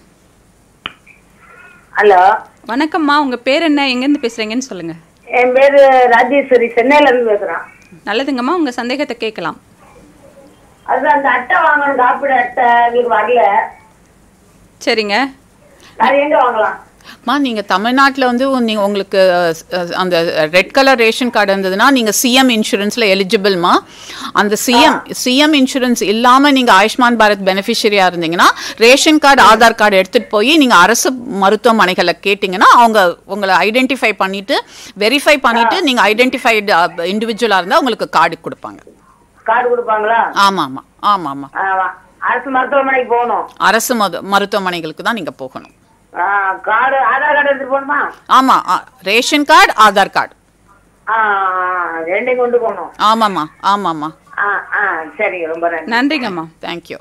ஹலோ வணக்கம்மா உங்க பேர் என்ன எங்கேருந்து பேசுறீங்கன்னு சொல்லுங்க என் பேரு ராஜேஸ்வரி சென்னையில இருந்து பேசுறேன் நல்லதுங்கம்மா உங்க சந்தேகத்தை கேட்கலாம் அது அந்த அட்டை வாங்கணும் காப்பீடு அட்டை எங்களுக்கு வரல சரிங்க அது எங்க வாங்கலாம் மா நீங்க தமிழ்நாட்டுல வந்து நீங்க உங்களுக்கு அஹ், அஹ், அந்த ரெட் கலர் ரேஷன் கார்டு இருந்ததுன்னா நீங்க சிஎம் இன்சூரன்ஸ்ல எலிஜிபிள்மா அந்த சிஎம் சிஎம் இன்சூரன்ஸ் இல்லாம நீங்க ஆயுஷ்மான் பாரத் பெனிஃபிஷரியா இருந்தீங்கன்னா ரேஷன் கார்டு ஆதார் கார்டு எடுத்துட்டு போய் நீங்க அரசு மருத்துவமனைகளை கேட்டீங்கன்னா அவங்க உங்களை ஐடென்டிஃபை பண்ணிட்டு வெரிஃபை பண்ணிட்டு நீங்க ஐடென்டிஃபைடு இண்டிவிஜுவலா இருந்தா உங்களுக்கு கார்டு கொடுப்பாங்க கார்டு கொடுப்பாங்களா ஆமா ஆமா ஆமா ஆமா ஆமா. அரசு மருத்துவமனைக்கு போகணும் அரசு மது மருத்துவமனைகளுக்கு தான் நீங்க போகணும் ஆ, கார்டு ஆதார் கார்டு எடுத்துட்டு போகணுமா ஆமா ஆ, ரேஷன் கார்டு ஆதார் கார்டு ஆ, ஆ, ரெண்டையும் கொண்டு போகணும் ஆமாம்மா ஆமாம்மா ஆ ஆ சரிங்க ரொம்ப நன்றி நன்றிங்கம்மா தேங்க்யூ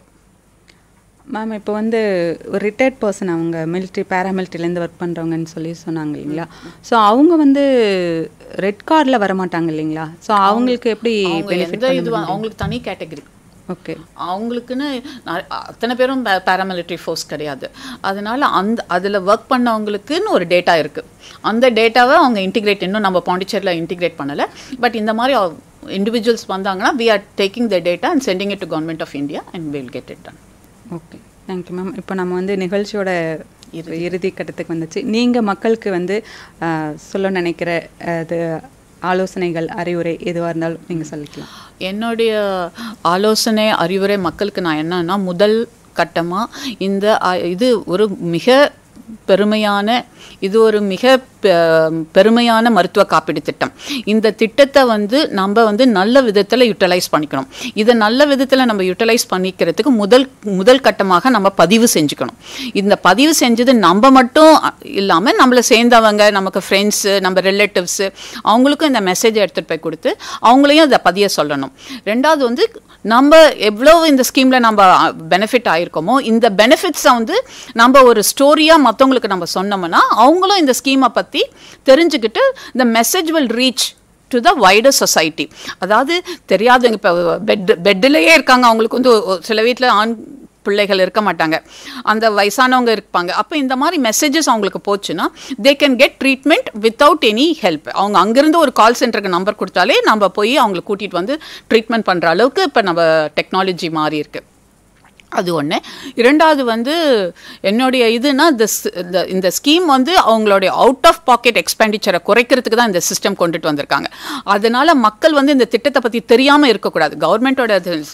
மேம் இப்போ வந்து ஒரு ரிட்டையர்ட் பர்சன் அவங்க மிலிட்ரி பேராமிலிட்ரிலேருந்து ஒர்க் பண்ணுறவங்கன்னு சொல்லி சொன்னாங்க இல்லைங்களா ஸோ அவங்க வந்து ரெட் கார்டில் வரமாட்டாங்க இல்லைங்களா ஸோ அவங்களுக்கு எப்படி அவங்க பெனிஃபிட் எந்த இது அவங்களுக்கு தனி கேட்டகரி ஓகே அவங்களுக்குன்னு நா- அத்தனை பேரும் பேராமிலிட்டரி ஃபோர்ஸ் கிடையாது அதனால அந்த அதில் ஒர்க் பண்ணவங்களுக்குன்னு ஒரு டேட்டா இருக்கு அந்த டேட்டாவை அவங்க இன்டிகிரேட் இன்னும் நம்ம பாண்டிச்சேரியில் இன்டிகிரேட் பண்ணலை பட் இந்த மாதிரி இண்டிவிஜுவல்ஸ் வந்தாங்கன்னா we are taking the data and sending it to government of India and will get it done okay thank you ma'am இப்போ நம்ம வந்து நிகழ்ச்சியோட இறுதி கட்டத்துக்கு வந்துச்சு நீங்கள் மக்களுக்கு வந்து அஹ், சொல்ல நினைக்கிற அது ஆலோசனைகள் அறிவுரை எதுவாக இருந்தாலும் நீங்கள் சொல்லிக்கலாம் என்னுடைய ஆலோசனை அறிவுரை மக்களுக்கு நான் என்னன்னா முதல் கட்டமாக இந்த அ- இது ஒரு மிக பெருமையான இது ஒரு மிக பெ- பெருமையான மருத்துவ காப்பீடு திட்டம் இந்த திட்டத்தை வந்து நம்ம வந்து நல்ல விதத்தில் யூட்டிலைஸ் பண்ணிக்கணும் இதை நல்ல விதத்தில் நம்ம யூட்டிலைஸ் பண்ணிக்கிறதுக்கு முதல் முதல் கட்டமாக நம்ம பதிவு செஞ்சுக்கணும் இந்த பதிவு செஞ்சது நம்ம மட்டும் இல்லாமல் நம்மளை சேர்ந்தவங்க நமக்கு ஃப்ரெண்ட்ஸு நம்ம ரிலேட்டிவ்ஸு அவங்களுக்கும் இந்த மெசேஜை எடுத்துகிட்டு போய் கொடுத்து அவங்களையும் அதை பதிய சொல்லணும் ரெண்டாவது வந்து நம்ம எவ்வளோ இந்த ஸ்கீமில் நம்ம பெனிஃபிட் ஆயிருக்கோமோ இந்த பெனிஃபிட்ஸை வந்து நம்ம ஒரு ஸ்டோரியாக மற்றவங்களுக்கு நம்ம சொன்னோம்னா அவங்களும் இந்த ஸ்கீமை பற்றி தெரிஞ்சுக்கிட்டு இந்த message will reach to the wider society அதாவது தெரியாதவங்க இப்போ பெட் பெட்டிலேயே இருக்காங்க அவங்களுக்கு வந்து ஒ- சில வீட்டில் ஆண் பிள்ளைகள் இருக்க மாட்டாங்க அந்த வயசானவங்க இருப்பாங்க அப்போ இந்த மாதிரி மெசேஜஸ் அவங்களுக்கு போச்சுன்னா they can get treatment without any help அவங்க அங்கேருந்து ஒரு கால் சென்டருக்கு நம்பர் கொடுத்தாலே நம்ம போய் அவங்களை கூட்டிகிட்டு வந்து ட்ரீட்மெண்ட் பண்ணுற அளவுக்கு இப்போ நம்ம டெக்னாலஜி மாறி இருக்கு அது ஒன்று இரண்டாவது வந்து என்னுடைய இதுனா this இந்த இந்த ஸ்கீம் வந்து அவங்களுடைய அவுட் ஆஃப் பாக்கெட் எக்ஸ்பெண்டிச்சரை குறைக்கிறதுக்கு தான் இந்த சிஸ்டம் கொண்டுட்டு வந்திருக்காங்க அதனால மக்கள் வந்து இந்த திட்டத்தை பற்றி தெரியாமல் இருக்கக்கூடாது கவர்மெண்ட்டோட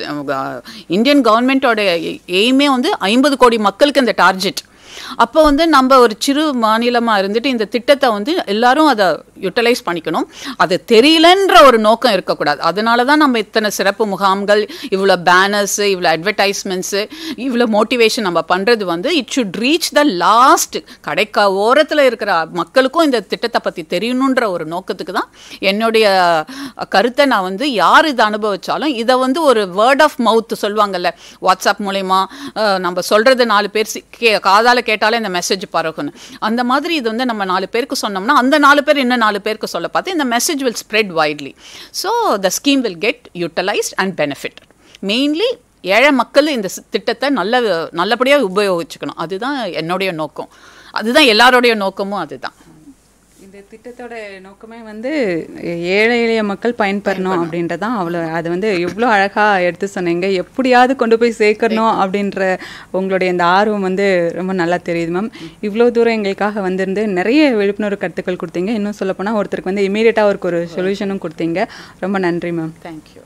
இந்தியன் கவர்மெண்ட்டோட எய்மே வந்து ஐம்பது கோடி மக்களுக்கு இந்த டார்கெட் அப்போ வந்து நம்ம ஒரு சிறு மாநிலமாக இருந்துட்டு இந்த திட்டத்தை வந்து எல்லாரும் அதை யூட்டிலைஸ் பண்ணிக்கணும் அது தெரியலன்ற ஒரு நோக்கம் இருக்கக்கூடாது அதனால தான் நம்ம இத்தனை சிறப்பு முகாம்கள் இவ்வளோ பேனர்ஸு இவ்வளோ அட்வர்டைஸ்மெண்ட்ஸு இவ்வளோ மோட்டிவேஷன் நம்ம பண்ணுறது வந்து it should reach the last கடைக்கா ஓரத்தில் இருக்கிற மக்களுக்கும் இந்த திட்டத்தை பற்றி தெரியணுன்ற ஒரு நோக்கத்துக்கு தான் என்னுடைய கருத்தை நான் வந்து யார் இதை அனுபவிச்சாலும் இதை வந்து ஒரு வேர்ட் ஆஃப் மவுத் சொல்லுவாங்கல்ல வாட்ஸ்அப் மூலயமா நம்ம சொல்கிறது நாலு பேர் சி- கே காதால் கேட்டாலே இந்த மெசேஜ் பரவணும் அந்த மாதிரி இது வந்து நம்ம நாலு பேருக்கு சொன்னோம்னா அந்த நாலு பேர் இன்னும் நாலு பேருக்கு சொல்ல பார்த்து இந்த message will spread widely so the scheme will get utilised and benefit mainly ஏழை மக்கள் இந்த சி- திட்டத்தை நல்ல நல்லபடியாக உபயோகிச்சுக்கணும் அதுதான் என்னுடைய நோக்கம் அதுதான் எல்லாருடைய நோக்கமும் அதுதான் இந்த இந்த திட்டத்தோட நோக்கமே வந்து ஏழை எளிய மக்கள் பயன்பெறணும் அப்படின்றதான் அவ்வளோ அது வந்து எவ்வளோ அழகாக எடுத்து சொன்னீங்க எப்படியாவது கொண்டு போய் சேர்க்கணும் அப்படின்ற உங்களுடைய இந்த ஆர்வம் வந்து ரொம்ப நல்லா தெரியுது மேம் இவ்வளோ தூரம் எங்களுக்காக வந்திருந்து நிறைய விழிப்புணர்வு கருத்துக்கள் கொடுத்தீங்க இன்னும் சொல்லப்போனால் ஒருத்தருக்கு வந்து இமீடியட்டாக அவருக்கு ஒரு சொல்யூஷனும் கொடுத்தீங்க ரொம்ப நன்றி மேம் தேங்க்யூ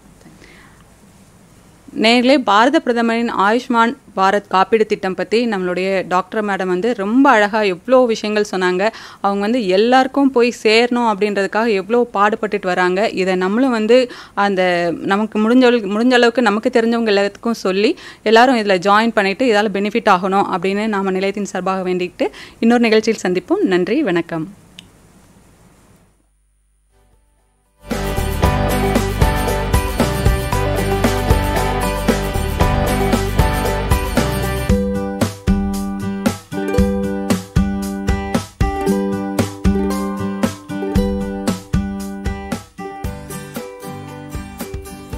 நேர்களே பாரத பிரதமரின் ஆயுஷ்மான் பாரத் காப்பீடு திட்டம் பற்றி நம்மளுடைய டாக்டர் மேடம் வந்து ரொம்ப அழகாக எவ்வளோ விஷயங்கள் சொன்னாங்க அவங்க வந்து எல்லாருக்கும் போய் சேரணும் அப்படின்றதுக்காக எவ்வளோ பாடுபட்டுட்டு வராங்க இதை நம்மளும் வந்து அந்த நமக்கு முடிஞ்ச அளவுக்கு முடிஞ்ச அளவுக்கு நமக்கு தெரிஞ்சவங்க எல்லாத்துக்கும் சொல்லி எல்லாரும் இதில் ஜாயின் பண்ணிவிட்டு இதால் பெனிஃபிட் ஆகணும் அப்படின்னு நாம நிலையத்தின் சார்பாக வேண்டிக்கிட்டு இன்னொரு நிகழ்ச்சியில் சந்திப்போம் நன்றி வணக்கம்